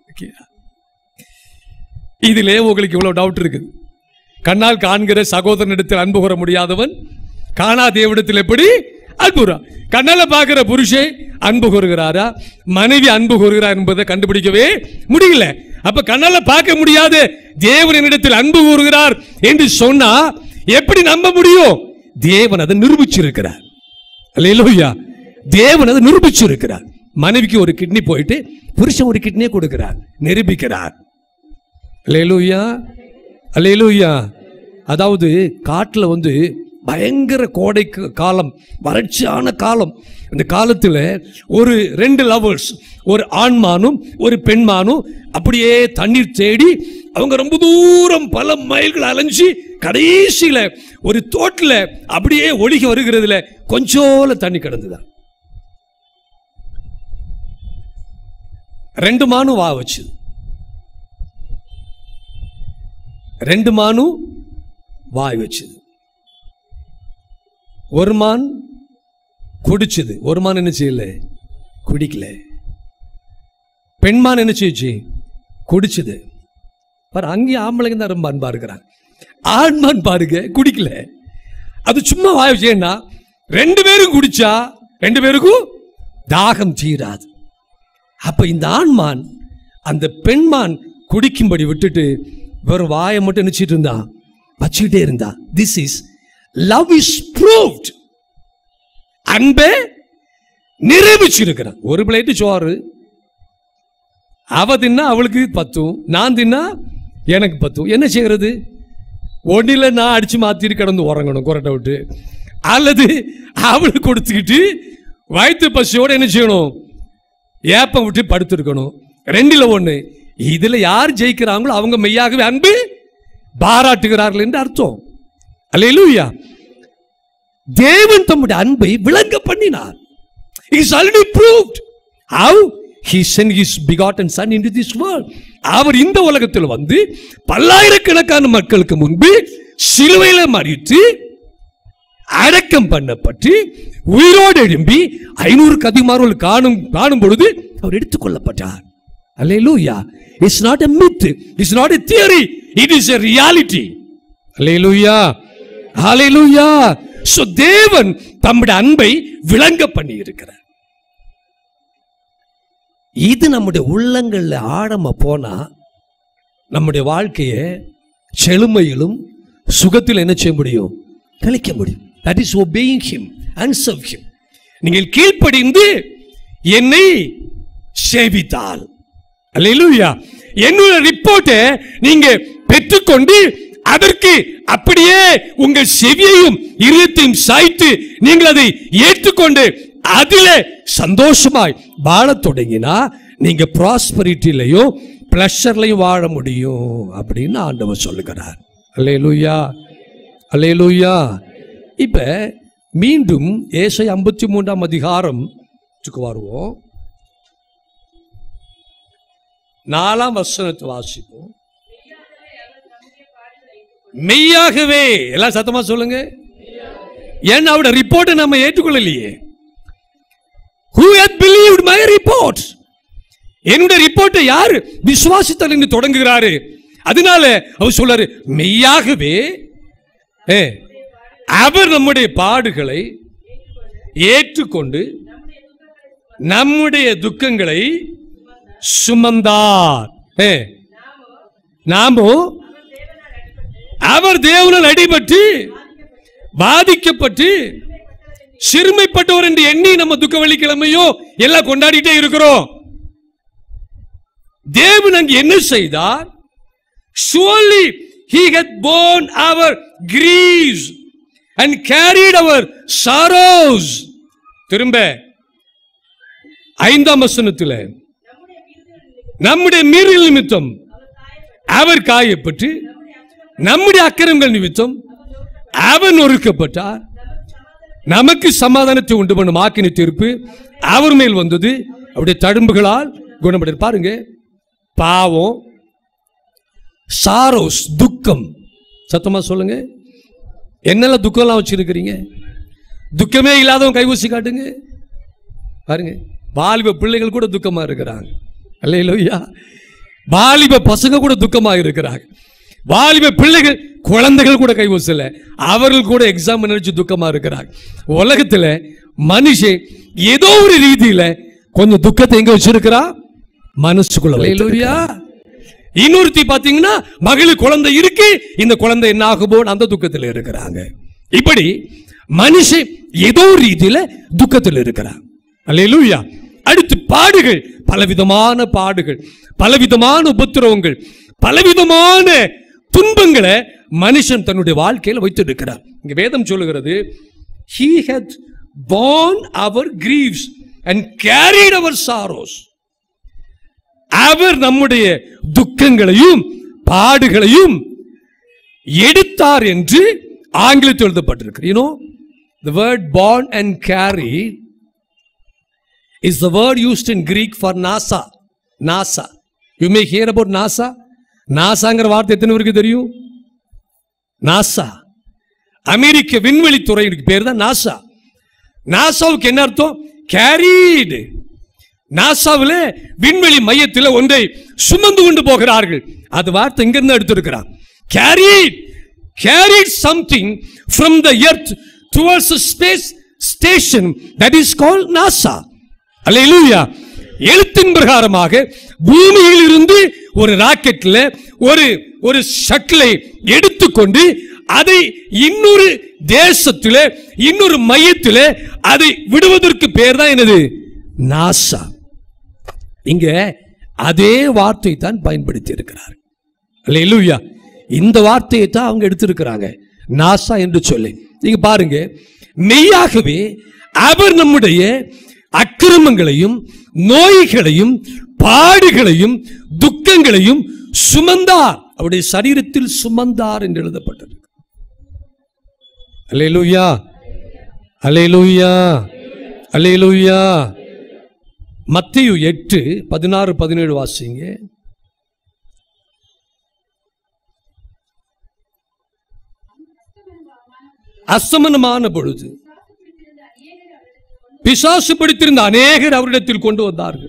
இதிலே உங்களுக்கு இவ்வளவு டவுட் இருக்குது கண்ணால் காண்கிற சகோதரனிடத்தில் அன்பு கூற முடியாதவன் காணா தேவனிடத்தில் எப்படி அன்பு கூறா கண்ணால பார்க்கிற புருஷன் அன்பு கூறுகிறாரா மனைவி அன்பு கூறுகிறார் என்பதை கண்டுபிடிக்கவே முடியல அப்ப கண்ணால பார்க்க முடியாது தேவனிடத்தில் அன்பு கூறுகிறார் என்று சொன்னா எப்படி நம்ப முடியும் தேவன் அதை நிரூபிச்சிருக்கிறார் அல்லேலூயா தேவன் அதை நிரூபிச்சிருக்கிறார் மனைவிக்கு ஒரு கிட்னி போயிட்டு புருஷன் ஒரு கிட்னியை கொடுக்கிறார் நிரூபிக்கிறார் அல்லேலூயா அல்லேலூயா அதாவது காட்டில் வந்து பயங்கர கோடை க- காலம் வறட்சியான காலம் இந்த காலத்தில் ஒரு ரெண்டு லவர்ஸ் ஒரு ஆண்மானும் ஒரு பெண்மானும் அப்படியே தண்ணீர் தேடி அவங்க ரொம்ப தூரம் பல மைல்கள் அலைஞ்சு கடைசியில் ஒரு தோட்டில் அப்படியே ஒழுகி வருகிறதுல கொஞ்சோல தண்ணி கிடந்துதான் ரெண்டு மானும் வா வச்சுது ரெண்டு மானும் வாய் வச்சுது ஒரு மான் குடிச்சுது ஒரு மான் என்ன செய்யல குடிக்கல பெண்மான் என்ன செய்யுச்சு குடிச்சுது பாரு அங்கேயும் ஆம்பளைங்க தான் ரொம்ப அன்பா இருக்கிறாங்க ஆண்மான் பாருங்க குடிக்கல அது சும்மா வாய் வச்சேன்னா ரெண்டு பேரும் குடிச்சா ரெண்டு பேருக்கும் தாகம் தீராது அப்ப இந்த ஆண்மான் அந்த பெண்மான் குடிக்கும்படி விட்டுட்டு வெறும் வாயை மட்டும் நினைச்சிட்டு இருந்தா வச்சுக்கிட்டே இருந்தா this is love is proved அன்பே நிரூபிச்சிருக்கிறான் ஒரு பிளேட்டு சோறு அவ தின்னா அவளுக்கு பத்தும் நான் தின்னா எனக்கு பத்தும் என்ன செய்யறது ஒன்றில் நான் அடிச்சு மாத்திட்டு கிடந்து உறங்கணும் குரட்டை விட்டு அல்லது அவளுக்கு கொடுத்துக்கிட்டு வயிற்று பசியோட என்ன செய்யணும் ஏப்பம் விட்டு படுத்திருக்கணும் ரெண்டுல ஒண்ணு இதுல யார் ஜெயிக்கிறாங்களோ அவங்க மெய்யாகவே அன்பு பாராட்டுகிறார்கள் என்று அர்த்தம் அல்லேலூயா தேவன் தம்முடைய அன்பை விளங்க பண்ணினார் is already proved how he sent his begotten son into this world அவர் இந்த உலகத்தில் வந்து பல்லாயிரக்கணக்கான மக்களுக்கு முன்பு சிலுவையில மறித்து அடக்கம் பண்ணப்பட்டு உயிரோடு எழும்பி ஐநூறுக்கு அதிகமானவர்கள் காணும் காணும் பொழுது அவர் எடுத்துக்கொள்ளப்பட்டார் hallelujah it's not a myth it's not a theory it is a reality hallelujah hallelujah so தேவன் தம்முடைய அன்பை விளங்க பண்ணி இருக்கிறார் இது நம்முடைய உள்ளங்கள்ல ஆழமா போனா நம்முடைய வாழ்க்கையை செழுமையிலும் சுகத்தில் என்ன செய்ய முடியும் கழிக்க முடியும் that is obeying him and serve him நீங்கள் கீழ்ப்படிந்து என்னை சேவித்தால் அல்லேலூயா என்னுடைய ரிப்போர்ட்டை நீங்க பெற்றுக்கொண்டு அதற்கு அப்படியே உங்கள் செவியையும் இருதயத்தையும் சாய்த்து நீங்கள் அதை ஏற்றுக்கொண்டு அதிலே சந்தோஷமாய் வாழத் தொடங்கினா நீங்க ப்ராஸ்பரிட்டிலையும் பிளஷர்லையும் வாழ முடியும் அப்படின்னு ஆண்டவர் சொல்லுகிறார் அல்லேலூயா அல்லேலூயா இப்ப மீண்டும் ஏசை ஐம்பத்தி மூன்றாம் அதிகாரம் வருவோம் நாலாம் வசனத்தை வாசிப்போம் மெய்யாகவே எல்லாம் சத்தமா சொல்லுங்க ஏன்னா அவட ரிப்போர்ட்டை நம்ம ஏற்றுக்கொள்ளலையே who hath believed my report என்னுடைய ரிப்போர்ட்டை யார் விசுவாசித்தல் என்று தொடங்குகிறாரு அதனால அவர் சொல்றாரு மெய்யாகவே ஏ, அவர் நம்முடைய பாடுகளை ஏற்றுக்கொண்டு நம்முடைய துக்கங்களை சுமந்தார் ஏ, நாமோ அவர் தேவனால் அடிபட்டு பாதிக்கப்பட்டு சிறுமைப்பட்டவர் என்று எண்ணி நம்ம துக்க வெள்ளிக்கிழமையோ எல்லாம் கொண்டாடிட்டே இருக்கிறோம் தேவன் அங்கு என்ன செய்தார் surely he hath borne our griefs and carried our sorrows திரும்ப ஐந்தாம் வசனத்தில் நம்முடைய மீறல் நிமித்தம் அவர் காயப்பட்டு நம்முடைய அக்கிரமங்கள் நிமித்தம் அவர் நொறுக்கப்பட்டார் நமக்கு சமாதானத்தை உண்டு பண்ணும் ஆக்கினி தீர்ப்பு அவர் மேல் வந்தது அவருடைய தழும்புகளால் குணப்பட்டு பாருங்க பாவம் சாரோஸ் துக்கம் சத்தமா சொல்லுங்க என்னெல்லாம் துக்கம்லாம் வச்சிருக்கிறீங்க துக்கமே இல்லாதவங்க கைவூசி காட்டுங்க பாருங்க வாலிப பிள்ளைகள் கூட துக்கமா இருக்கிறாங்க அல்லையா வாலிப பசங்க கூட துக்கமா இருக்கிறாங்க வாலிப பிள்ளைகள் குழந்தைகள் கூட கைவசல அவர்கள் கூட எக்ஸாம் நினைச்சு துக்கமா இருக்கிறாங்க உலகத்துல மனுஷன் ஏதோ ஒரு ரீதியில கொஞ்சம் துக்கத்தை எங்க வச்சிருக்கிறா மனசுக்குள்ள அல்லேலூயா இன்னொருத்தி பாத்தீங்கன்னா மகளுக்கு குழந்தை இருக்கு இந்த குழந்தை என்ன ஆகுமோன்னு அந்த துக்கத்தில் இருக்கிறாங்க இப்படி மனுஷன் ஏதோ ஒரு ரீதியில துக்கத்தில் இருக்கிறான் அல்லேலூயா அடுத்து பாடுகள் பலவிதமான பாடுகள் பலவிதமான உபத்திரவங்கள் பலவிதமான துன்பங்களை மனுஷன் தன்னுடைய வாழ்க்கையில் வைத்திருக்கிறார் இங்க வேதம் சொல்லுகிறது he hath borne our griefs and carried our sorrows அவர் நம்முடைய துக்கங்களையும் பாடுகளையும் எடுத்தார் என்று ஆங்கிலத்தில் எழுதப்பட்டிருக்கு you know the word born and carry is the word used in Greek for NASA. NASA. You may hear about NASA. நாசாங்கிற வார்த்தை எத்தனை பேருக்கு தெரியும் நாசா அமெரிக்க விண்வெளி துறையினுக்கு பேர் தான் நாசா நாசாவுக்கு என்ன அர்த்தம் கேரீடு நாசாவில் விண்வெளி மையத்தில் ஒன்றை சுமந்து கொண்டு போகிறார்கள் அது வார்த்தை இங்கிருந்து எடுத்திருக்கிறான் carried carried something from the earth towards space station that is call NASA hallelujah எழுத்தின் பிரகாரமாக பூமியில் இருந்து ஒரு ராக்கெட்ல ஒரு ஒரு ஷட்டிலை எடுத்துக்கொண்டு அதை இன்னொரு தேசத்திலே இன்னொரு மையத்திலே அதை விடுவதற்கு பேர் தான் என்னது நாசா இங்க அதே வார்த்தை தான் பயன்படுத்தி இருக்கிறார் அல்லேலூயா இந்த வார்த்தையை தான் அவங்க எடுத்திருக்கிறாங்க நாசா என்று சொல்லி நீங்க பாருங்க மெய்யாகவே அவர் நம்முடைய அக்கிரமங்களையும் நோய்களையும் பாடுகளையும் துக்கங்களையும் சுமந்தார் அவருடைய சரீரத்தில் சுமந்தார் என்று எழுதப்பட்டது அல்லேலூயா அல்லேலூயா அல்லேலூயா மத்தியு எட்டு பதினாறு பதினேழு வாசிங்க அஸ்தமனமான பொழுது பிசாசு பிடித்திருந்த அநேகர் அவரிடத்தில் கொண்டு வந்தார்கள்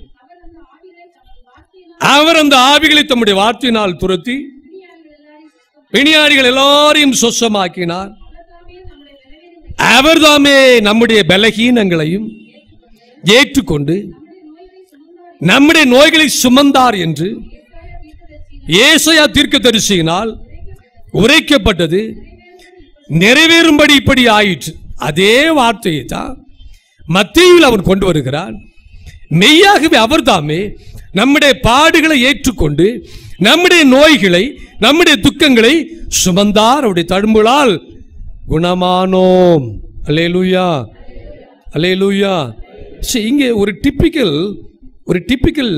அவர் அந்த ஆவிகளை தம்முடைய வார்த்தையினால் துரத்தி பிணியாடிகள் எல்லாரையும் சொசமாக்கினார் அவர்தாமே நம்முடைய பலகீனங்களையும் ஏற்றுக்கொண்டு நம்முடைய நோய்களை சுமந்தார் என்று ஏசையா தீர்க்கதரிசியினால் உரைக்கப்பட்டது நிறைவேறும்படி இப்படி ஆயிற்று அதே வார்த்தையை தான் மத்தியில் அவன் கொண்டு வருகிறான் மெய்யாகவே அவர்தாமே நம்முடைய பாடுகளை ஏற்றுக்கொண்டு நம்முடைய நோய்களை நம்முடைய துக்கங்களை சுமந்தார் அவருடைய தழும்புகளால் குணமானோம் அல்லேலூயா அல்லேலூயா சரி இங்கே ஒரு டிப்பிக்கல் ஒரு டிப்பிக்கல்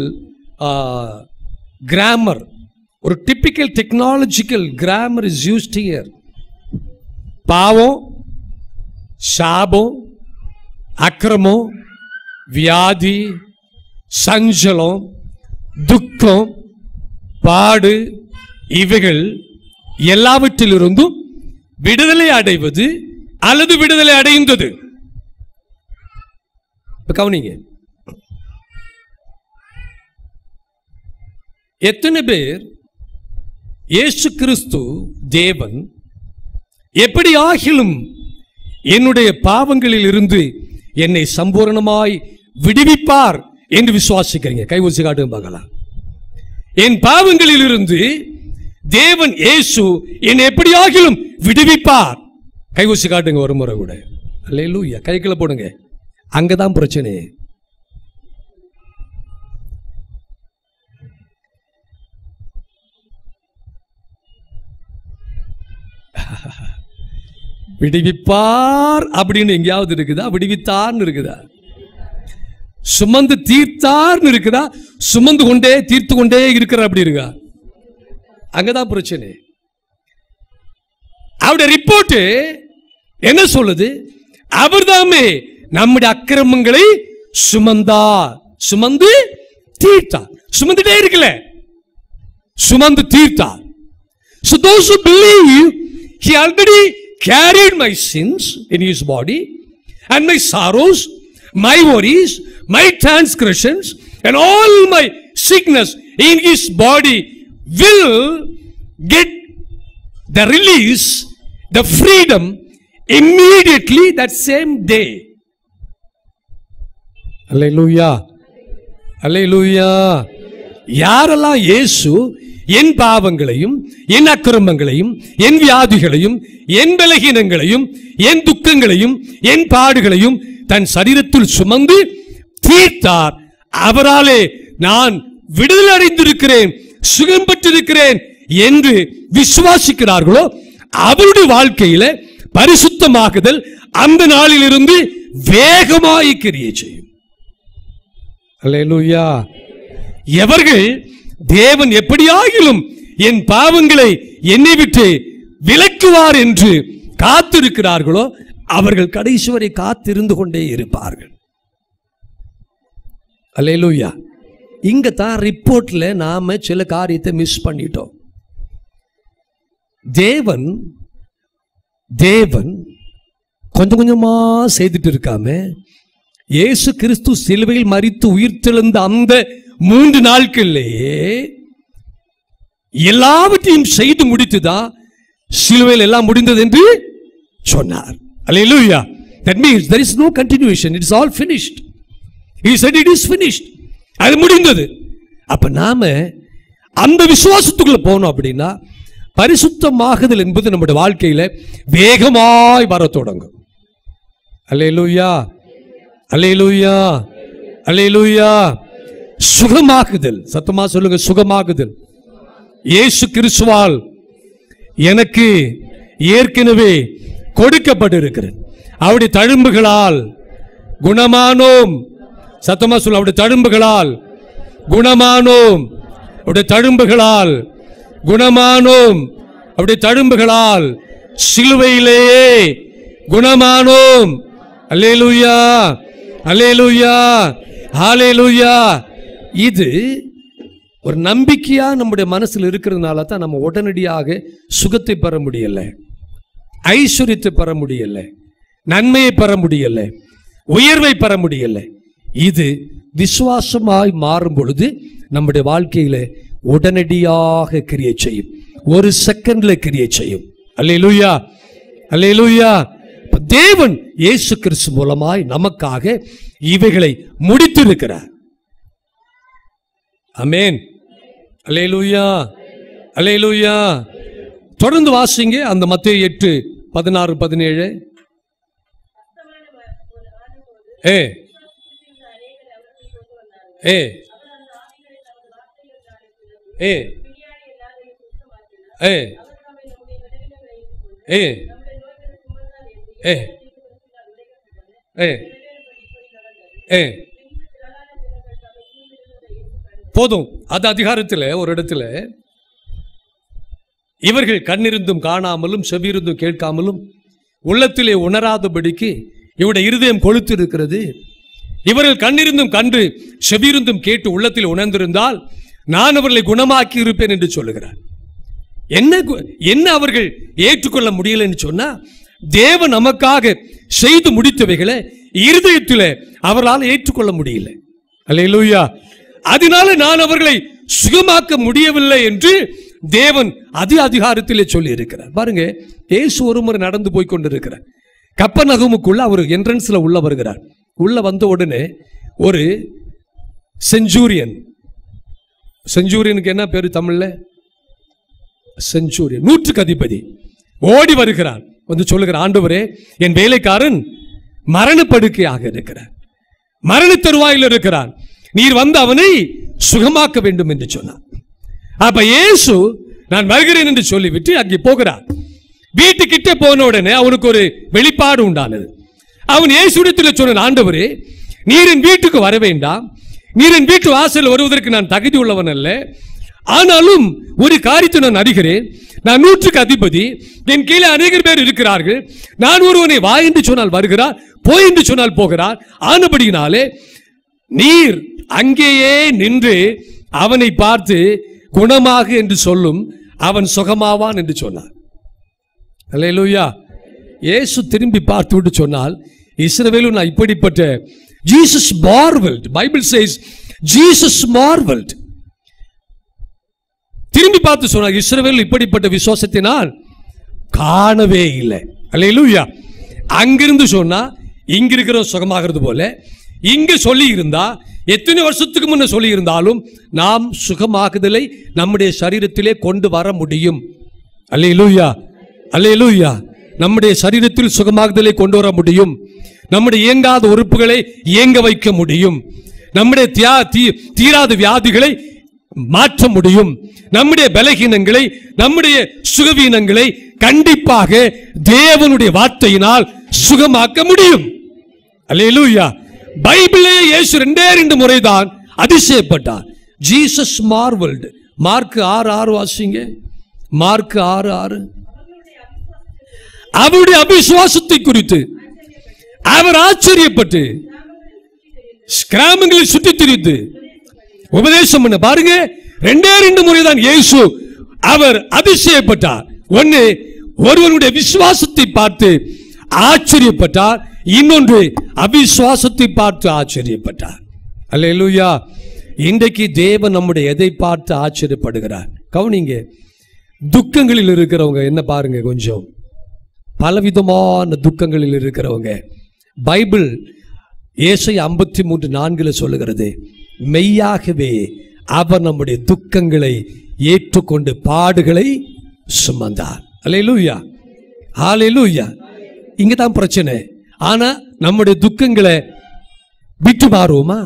கிராமர் ஒரு typical technological grammar is used here பாவம் சாபம் அக்கிரமம் வியாதி சஞ்சலம் துக்கம் பாடு இவைகள் எல்லாவற்றிலிருந்தும் விடுதலை அடைவது அல்லது விடுதலை அடைந்தது இப்ப கவனிங்க எத்தனை பேர் இயேசு கிறிஸ்து தேவன் எப்படி ஆகிலும் என்னுடைய பாவங்களில் இருந்து என்னை சம்பூரணமாய் விடுவிப்பார் என்று விசுவாசிக்கிறீங்க கை ஊசி காட்டுங்க பார்க்கலாம் என் பாவங்களில் இருந்து தேவன் இயேசு என்னை எப்படி ஆகிலும் விடுவிப்பார் கை ஊசி காட்டுங்க ஒரு முறை கூட அல்லேலூயா கைக்குள்ள போடுங்க அங்கதான் பிரச்சனை விடுவிப்பார் அப்படின்னு எங்கேயாவது இருக்குதா விடுவித்தார்னு இருக்குதா சுமந்து தீர்த்தார்னு இருக்குதா சுமந்து கொண்டே தீர்த்து கொண்டே இருக்கிற அப்படி இருக்கா அங்கதான் பிரச்சனை அவருடைய ரிப்போர்ட் என்ன சொல்லுது அவர்தாமே நம்முடைய அக்கிரமங்களை சுமந்தார் சுமந்து தீர்த்தார் சுமந்துட்டே இருக்கல சுமந்து தீர்த்தார் So those who believe he already carried my sins in his body and my sorrows, my worries, my transgressions, and all my sickness in his body will get the release, the freedom immediately that same day. Hallelujah. Hallelujah. யாரெல்லாம் இயேசு என் பாவங்களையும் என் அக்கிரமங்களையும் என் வியாதிகளையும் என் பலகீனங்களையும் என் துக்கங்களையும் என் பாடுகளையும் தன் சரீரத்தில் சுமந்து தீர்த்தார் அவராலே நான் விடுதலை அடைந்திருக்கிறேன் சுகம் பெற்றிருக்கிறேன் என்று விசுவாசிக்கிறார்களோ அவருடைய வாழ்க்கையில பரிசுத்தமாகுதல் அந்த நாளிலிருந்து வேகமாய் கிரியை செய்யும் அல்லேலூயா எவர்கள் தேவன் எப்படியாகிலும் என் பாவங்களை என்னை விட்டு விலக்குவார் என்று காத்திருக்கிறார்களோ அவர்கள் கடைசி வரை காத்திருந்து கொண்டே இருப்பார்கள் அல்லேலூயா இங்க தான் ரிப்போர்ட்ல நாம சில காரியத்தை மிஸ் பண்ணிட்டோம் தேவன் தேவன் கொஞ்சம் கொஞ்சமா செய்துட்டு இருக்காம இயேசு கிறிஸ்து சிலுவையில் மரித்து உயிர்த்தெழுந்த அந்த மூன்று நாட்களிலேயே எல்லாவற்றையும் செய்து முடித்துதான் சிலுவையில் எல்லாம் முடிந்தது என்று சொன்னார் hallelujah that means there is no continuation it is all finished he said it is finished அது முடிந்தது அப்ப நாம அந்த விசுவாசத்துக்குள்ள போனோம் அப்படின்னா பரிசுத்தமாகுதல் என்பது நம்முடைய வாழ்க்கையில வேகமாய் வர தொடங்கும் அல்லேலூயா அல்லேலூயா அல்லேலூயா சுகமாகுதல் சத்தமா சொல்லுங்க சுகமாகுதல் இயேசு கிறிஸ்துவால் எனக்கு ஏற்கனவே கொடுக்கப்பட்டிருக்கிறது அவருடைய தழும்புகளால் குணமானோம் சத்தமா சொல்ல அவருடைய தழும்புகளால் குணமானோம் அவருடைய தழும்புகளால் குணமானோம் அவருடைய தழும்புகளால் சிலுவையிலேயே குணமானோம் அல்லேலூயா அல்லேலூயா ஹalleluya இது ஒரு நம்பிக்கையா நம்முடைய மனசுல இருக்கிறதுனால தான் நம்ம உடனடியாக சுகத்தை பெற முடியல ஐஸ்வர்யத்தை பெற முடியல நன்மையை பெற முடியல உயர்வை பெற முடியல இது விசுவாசமாய் மாறும் பொழுது நம்முடைய வாழ்க்கையில உடனடியாக கிரியை செய்யும் ஒரு செகண்ட்ல கிரியை செய்யும் அல்லேலூயா அல்லேலூயா இப்ப தேவன் இயேசு கிறிஸ்து மூலமாய் நமக்காக இவைகளை முடித்திருக்கிறார் அமேன் அல்லேலூயா அல்லேலூயா தொடர்ந்து வாசிங்க அந்த மத்திய எட்டு பதினாறு பதினேழு ஏ ஏ ஏ ஏ ஏ ஏ ஏ ஏ போதும் அது அதிகாரத்தில் ஒரு இடத்துல இவர்கள் கண்ணிருந்தும் காணாமலும் செவியிருந்தும் கேட்காமலும் உள்ளத்திலே உணராதபடிக்கு இவருடைய இருதயம் கொழுத்து இருக்கிறது இவர்கள் கண்ணிருந்தும் கண்டு செவியிருந்தும் கேட்டு உள்ளத்தில் உணர்ந்திருந்தால் நான் அவர்களை குணமாக்கி இருப்பேன் என்று சொல்லுகிறார் என்ன கு- என்ன அவர்கள் ஏற்றுக்கொள்ள முடியலன்னு சொன்னா தேவன் நமக்காக செய்து முடித்தவைகளை இருதயத்தில் அவர்களால் ஏற்றுக்கொள்ள முடியல அல்லேலூயா அதனால நான் அவர்களை சுகமாக்க முடியவில்லை என்று தேவன் அதி அதிகாரத்திலே சொல்லி இருக்கிறார் பாருங்க இயேசு ஒரு முறை நடந்து போய் கொண்டிருக்கிறார் கப்ப நகமுக்குள்ள அவர் என்ட்ரன்ஸ்ல உள்ள வருகிறார் உள்ள வந்த உடனே ஒரு செஞ்சூரியன் செஞ்சூரியனுக்கு என்ன பேரு தமிழ்ல செஞ்சூரியன் நூற்றுக்கு அதிபதி ஓடி வருகிறான் வந்து சொல்லுகிற ஆண்டவரே என் வேலைக்காரன் மரணப்படுக்கையாக இருக்கிறார் மரண தருவாயில் இருக்கிறான் நீர் வந்து அவனை சுகமாக்க வேண்டும் என்று சொன்னார் அப்ப இயேசு நான் வருகிறேன் என்று சொல்லிவிட்டு அங்கே போகிறார் வீட்டுக்கிட்ட போன உடனே அவனுக்கு ஒரு வெளிப்பாடு உண்டானது அவன் இயேசுடத்தில் சொன்ன ஆண்டவரே நீர் என் வீட்டுக்கு வர வேண்டாம் நீர் என் வீட்டு வாசல் வருவதற்கு நான் தகுதி உள்ளவன் அல்ல ஆனாலும் ஒரு காரியத்தை நான் அறிகிறேன் நான் நூற்றுக்கு அதிபதி என் கீழே அநேகர் பேர் இருக்கிறார்கள் நான் ஒருவனை வா என்று சொன்னால் வருகிறார் போய் என்று சொன்னால் போகிறார் ஆனபடியினாலே நீர் அங்கேயே நின்று அவனை பார்த்து குணமாக என்று சொல்லும் அவன் சுகமாவான் என்று சொன்னார் அல்லேலூயா இயேசு திரும்பி பார்த்து விட்டு சொன்னால் இஸ்ரவேலும் நான் இப்படிப்பட்ட Jesus marvelled Bible says Jesus marvelled திரும்பி பார்த்து சொன்னார் இஸ்ரவேல் இப்படிப்பட்ட விசுவாசத்தை நான் காணவே இல்லை அல்லேலூயா அங்கிருந்து சொன்னா இங்க இருக்கிற சுகமாகிறது போல இங்க சொல்லி இருந்தா எத்தனை வருஷத்துக்கு முன்ன சொல்லி இருந்தாலும் நாம் சுகமாகுதலை நம்முடைய சரீரத்திலே கொண்டு வர முடியும் அல்லேலூயா அல்லேலூயா நம்முடைய சரீரத்தில் சுகமாகுதலை கொண்டு வர முடியும் நம்முடைய இயங்காத உறுப்புகளை இயங்க வைக்க முடியும் நம்முடைய தியா தீ தீராத வியாதிகளை மாற்ற முடியும் நம்முடைய பலகீனங்களை நம்முடைய சுகவீனங்களை கண்டிப்பாக தேவனுடைய வார்த்தையினால் சுகமாக்க முடியும் அல்லேலூயா பைபிளே இயேசு ரெண்டே ரெண்டு முறைதான் அதிசயப்பட்டார் ஜீசஸ் மார்வல்டு மார்க் ஆறு ஆறு வாசிங்க மார்க் ஆறு ஆறு அவருடைய அவிசுவாசத்தை குறித்து அவர் ஆச்சரியப்பட்டு கிராமங்களில் சுற்றி திரிந்து உபதேசம் பண்ண பாருங்க ரெண்டே ரெண்டு முறைதான் இயேசு அவர் அதிசயப்பட்டார் ஒன்னு ஒருவனுடைய விசுவாசத்தை பார்த்து ஆச்சரியப்பட்டார் இன்னொன்று அவிசுவாசத்தை பார்த்து ஆச்சரியப்பட்டார் அல்லேலூயா இன்றைக்கு தேவன் நம்முடைய எதை பார்த்து ஆச்சரியப்படுகிறார் கவனிங்க துக்கங்களில் இருக்கிறவங்க என்ன பாருங்க கொஞ்சம் பலவிதமான துக்கங்களில் இருக்கிறவங்க பைபிள் ஏசை ஐம்பத்தி மூன்று நான்குல சொல்லுகிறது மெய்யாகவே அவர் நம்முடைய துக்கங்களை ஏற்றுக்கொண்டு பாடுகளை சுமந்தார் அல்லேலூயா ஹalleluya இங்க தான் பிரச்சனை ஆனா நம்முடைய துக்கங்களை விட்டு மாறுவோமா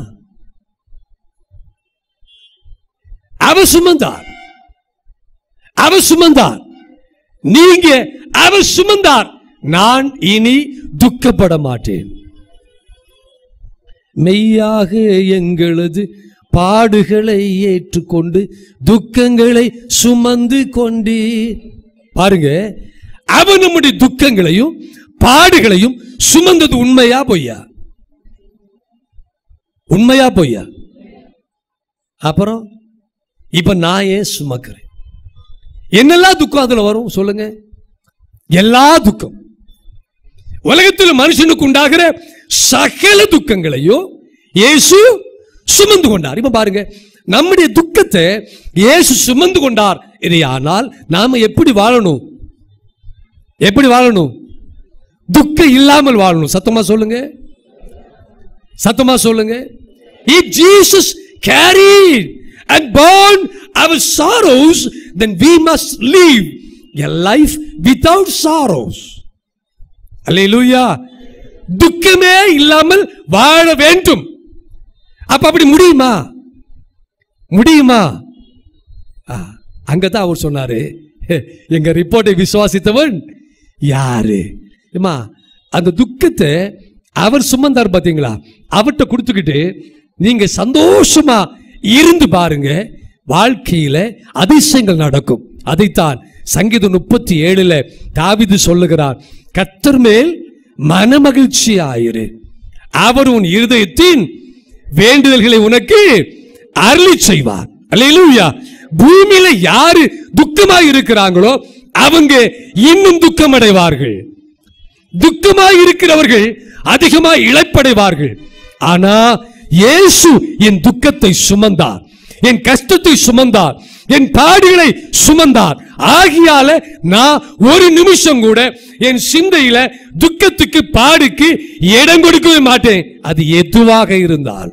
அவர் சுமந்தார் அவர் சுமந்தார் நீங்க அவர் சுமந்தார் நான் இனி துக்கப்பட மாட்டேன் மெய்யாக எங்களது பாடுகளை ஏற்றுக்கொண்டு துக்கங்களை சுமந்து கொண்டு பாருங்க அவன் நம்முடைய துக்கங்களையும் பாடுகளையும் சுமந்தது உண்மையா பொய்யா உண்மையா பொய்யா அப்புறம் இப்ப நான் ஏன் சுமக்கிறேன் என்னெல்லாம் துக்கம் அதுல வரும் சொல்லுங்க எல்லா துக்கம் உலகத்தில் மனுஷனுக்கு உண்டாகிற சகல துக்கங்களையும் இயேசு சுமந்து கொண்டார் இப்ப பாருங்க நம்முடைய துக்கத்தை இயேசு சுமந்து கொண்டார் ஆனால் நாம எப்படி வாழணும் எப்படி வாழணும் துக்கம் இல்லாமல் வாழணும் சத்தமா சொல்லுங்க சத்தமா சொல்லுங்க if jesus carried and borne our sorrows then we must live a life without sorrows அல்லேலூயா துக்கமே இல்லாமல் வாழ வேண்டும் அப்ப அப்படி முடியுமா முடியுமா ஆ, அங்கதான் அவர் சொன்னாரு "ஹே, எங்க ரிப்போர்ட்டை விசுவாசித்தவன் யாரு ஏம்மா அந்த துக்கத்தை அவர் சுமந்தார் பாத்தீங்களா அவர்கிட்ட கொடுத்துக்கிட்டு நீங்க சந்தோஷமா இருந்து பாருங்க வாழ்க்கையில அதிசயங்கள் நடக்கும் அதைத்தான் சங்கீதம் முப்பத்தி ஏழுல தாவிது சொல்லுகிறார் கத்தர் மேல் மனமகிழ்ச்சி ஆயிரு அவர் உன் இருதயத்தின் வேண்டுதல்களை உனக்கு அருளி செய்வார் அல்லேலூயா பூமியில யாரு துக்கமாய் இருக்கிறாங்களோ அவங்க இன்னும் துக்கம் அடைவார்கள் துக்கமாய் இருக்கிறவர்கள் அதிகமாய் இழைப்படைவார்கள் ஆனா இயேசு என் துக்கத்தை சுமந்தார் என் கஷ்டத்தை சுமந்தார் என் பாடுகளை சுமந்தார் ஆகியால நான் ஒரு நிமிஷம் கூட என் சிந்தையில துக்கத்துக்கு பாடுக்கு இடம் கொடுக்கவே மாட்டேன் அது எதுவாக இருந்தால்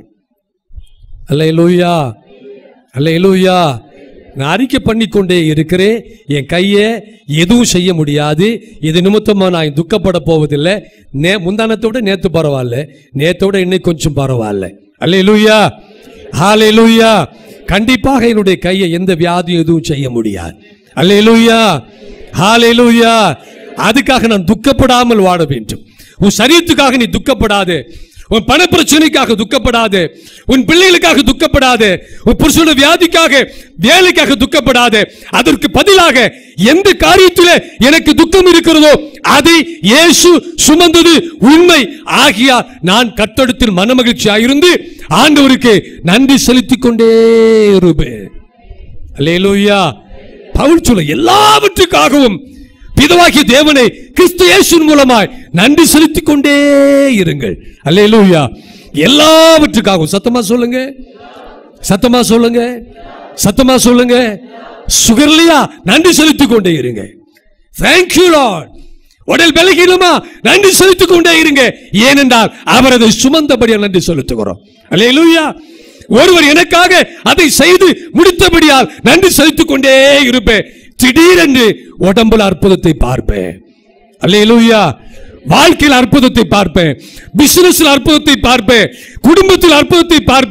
அல்லேலூயா அல்லேலூயா நான் அறிக்கை பண்ணிக்கொண்டே இருக்கிறேன் என் கையை எதுவும் செய்ய முடியாது இது நிமித்தமா நான் துக்கப்பட போவதில்லை நே முந்தானத்தோட நேத்து பரவாயில்ல நேத்தோட இன்னைக்கு கொஞ்சம் பரவாயில்ல அல்லேலூயா ஹalleluya கண்டிப்பாக என்னுடைய கையை எந்த வியாதியும் எதுவும் செய்ய முடியாது அல்லேலூயா ஹalleluya அதுக்காக நான் துக்கப்படாமல் வாழ வேண்டும் உன் சரீரத்துக்காக நீ துக்கப்படாதே உன் பண பிரச்சனைக்காக துக்கப்படாதே உன் பிள்ளைகளுக்காக துக்கப்படாதே உன் புருஷனுடைய வியாதிக்காக வேலைக்காக துக்கப்படாதே அதற்கு பதிலாக எந்த காரியத்திலே எனக்கு துக்கம் இருக்கிறதோ அதை இயேசு சுமந்தது உண்மை ஆகியா நான் கத்தடத்தில் மனமகிழ்ச்சியாயிருந்து ஆண்டவருக்கு நன்றி செலுத்திக் கொண்டே இருப்பேன் அல்லேலூயா பவுல் சொல்ல எல்லாவற்றுக்காகவும் பிதவாகிய தேவனை கிறிஸ்து இயேசுவின் மூலமாய் நன்றி செலுத்திக் கொண்டே இருங்கள் அல்லேலூயா எல்லாவற்றுக்காகவும் சத்தமா சொல்லுங்க சத்தமா சொல்லுங்க சத்தமா சொல்லுங்க சுகர்லையா நன்றி செலுத்திக் கொண்டே இருங்க தேங்க்யூ லார்ட் உடல் பலகீனமா நன்றி செலுத்திக் கொண்டே இருங்க ஏனென்றால் அவர் அதை சுமந்தபடியா நன்றி செலுத்துகிறோம் அல்லேலூயா ஒருவர் எனக்காக அதை செய்து முடித்தபடியால் நன்றி செலுத்திக் கொண்டே இருப்பேன் திடீரென்று உடம்புல அற்புதத்தை பார்ப்பேன் அல்லேலூயா வாழ்க்கையில் அற்புதத்தை பார்ப்பேன் பிசினஸ்ல அற்புதத்தை பார்ப்பேன் குடும்பத்தில் அற்புதத்தை பார்ப்பேன்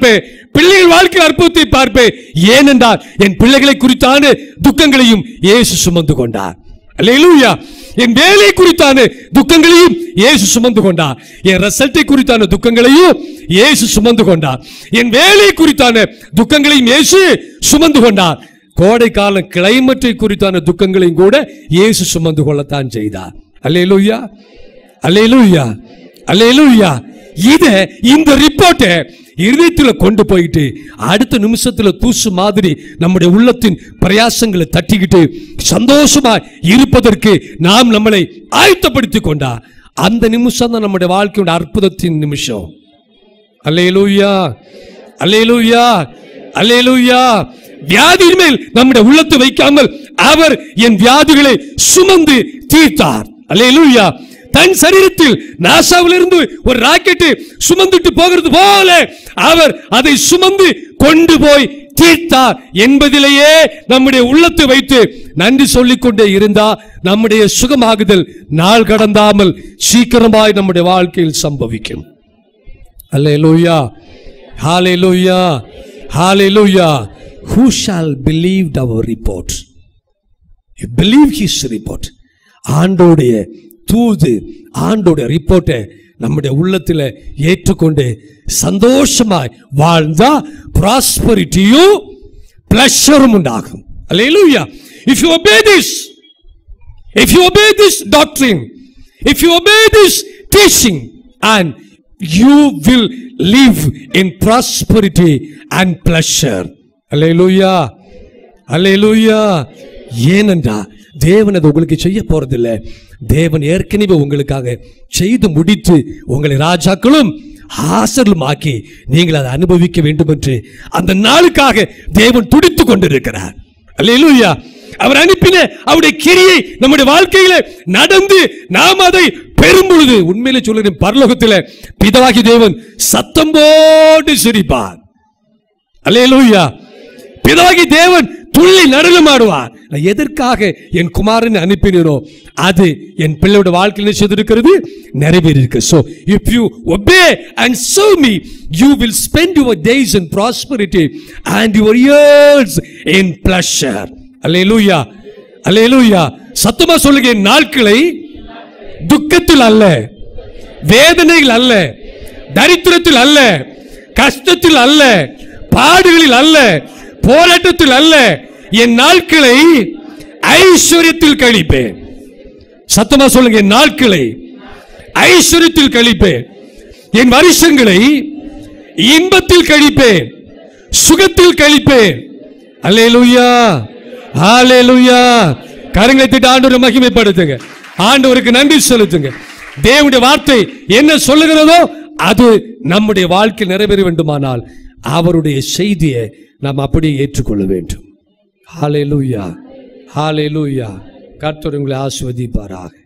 பிள்ளைகள் வாழ்க்கையில் அற்புதத்தை பார்ப்பேன் ஏனென்றால் என் பிள்ளைகளை குறித்தான துக்கங்களையும் இயேசு சுமந்து கொண்டார் அல்லேலூயா என் வேலை குறித்தான துக்கங்களையும் இயேசு சுமந்து கொண்டார் என் ரிசல்ட்டை குறித்தான துக்கங்களையும் இயேசு சுமந்து கொண்டார் என் வேலை குறித்தான துக்கங்களையும் இயேசு சுமந்து கொண்டார் கோடை கால கிளைமேட்டை குறித்தான துக்கங்களையும் கூட இயேசு சுமந்து கொள்ளத்தான் செய்தார் அல்லேலூயா அல்லேலூயா அல்லேலூயா இத இந்த ரிப்போர்ட்டை இருதயத்துல கொண்டு போயிட்டு அடுத்த நிமிஷத்துல தூசு மாதிரி நம்முடைய உள்ளத்தின் பிரயாசங்களை தட்டிக்கிட்டு சந்தோஷமா இருப்பதற்கு நாம் நம்மளை ஆயத்தப்படுத்திக் கொண்டா அந்த நிமிஷம் தான் நம்முடைய வாழ்க்கையோட அற்புதத்தின் நிமிஷம் அல்லேலூயா அல்லேலூயா அல்லேலூயா வியாதியின் மேல் நம்முடைய உள்ளத்தை வைக்காமல் அவர் என் வியாதிகளை சுமந்து தீர்த்தார் அல்லேலூயா தன் சரீரத்தில் நாசாவிலிருந்து ஒரு ராக்கெட் சுமந்துட்டு போகிறது போல அவர் அதை சுமந்து கொண்டு போய் தீர்த்தார் என்பதிலேயே நம்முடைய உள்ளத்தை வைத்து நன்றி சொல்லிக் கொண்டே இருந்தா நம்முடைய சுகமாகுதல் நாள் கடந்தாமல் சீக்கிரமாய் நம்முடைய வாழ்க்கையில் சம்பவிக்கும் Hallelujah. Hallelujah. Hallelujah. Who shall believe our report? You believe his report. ஆண்டோடைய தூது ஆண்டோடைய ரிப்போர்ட்டை நம்முடைய உள்ளத்தில் ஏற்றுக்கொண்டு சந்தோஷமாய் வாழ்ந்தா ப்ராஸ்பரிட்டியும் பிளஷரும் உண்டாகும் hallelujah if you obey this if you obey this doctrine, if you obey this teaching, and you will live in prosperity and pleasure. Hallelujah. Hallelujah. ஏனென்றா தேவன் அது உங்களுக்கு செய்ய போறதில்ல தேவன் ஏற்கனவே உங்களுக்காக செய்து முடித்து உங்களை ராஜாக்களும் ஆசர்களும் ஆக்கி நீங்கள் அதை அனுபவிக்க வேண்டும் என்று அந்த நாளுக்காக தேவன் துடித்துக் கொண்டிருக்கிறார் அல்லேலூயா அவர் அனுப்பின அவருடைய கிரியை நம்முடைய வாழ்க்கையில நடந்து நாம் அதை பெறும் பொழுது உண்மையிலே சொல்லுறேன் பரலோகத்தில் பிதாவாகி தேவன் சத்தம் போட்டு சிரிப்பார் அல்லேலூயா பிதாவாகி தேவன் துள்ளி நடனமாடுவார் நான் எதற்காக என் குமாரன் அனுப்பினோ அது என் பிள்ளையோட வாழ்க்கையில் செய்திருக்கிறது நிறைவேறிருக்கு so if you obey and serve me you will spend your days in prosperity and your years in pleasure அல்லேலூயா அல்லேலூயா சத்தமா சொல்லுங்க என் நாட்களை துக்கத்தில் அல்ல வேதனைகள் அல்ல தரித்திரத்தில் அல்ல கஷ்டத்தில் அல்ல பாடுகளில் அல்ல போராட்டத்தில் அல்ல என் நாட்களை ஐஸ்வர்யத்தில் கழிப்பேன் சத்தமா சொல்லுங்க என் நாட்களை ஐஸ்வர்யத்தில் கழிப்பேன் என் வருஷங்களை இன்பத்தில் கழிப்பேன் சுகத்தில் கழிப்பேன் அல்லேலூயா ஹalleluya கரங்களை தட்டி ஆண்டவரை மகிமைப்படுத்துங்க ஆண்டவருக்கு நன்றி செலுத்துங்க தேவனுடைய வார்த்தை என்ன சொல்லுகிறதோ அது நம்முடைய வாழ்க்கை நிறைவேற வேண்டுமானால் அவருடைய செய்தியை நாம் அப்படியே ஏற்றுக்கொள்ள வேண்டும் ஹalleluya ஹalleluya கர்த்தர் உங்களை ஆசிர்வதிப்பாராக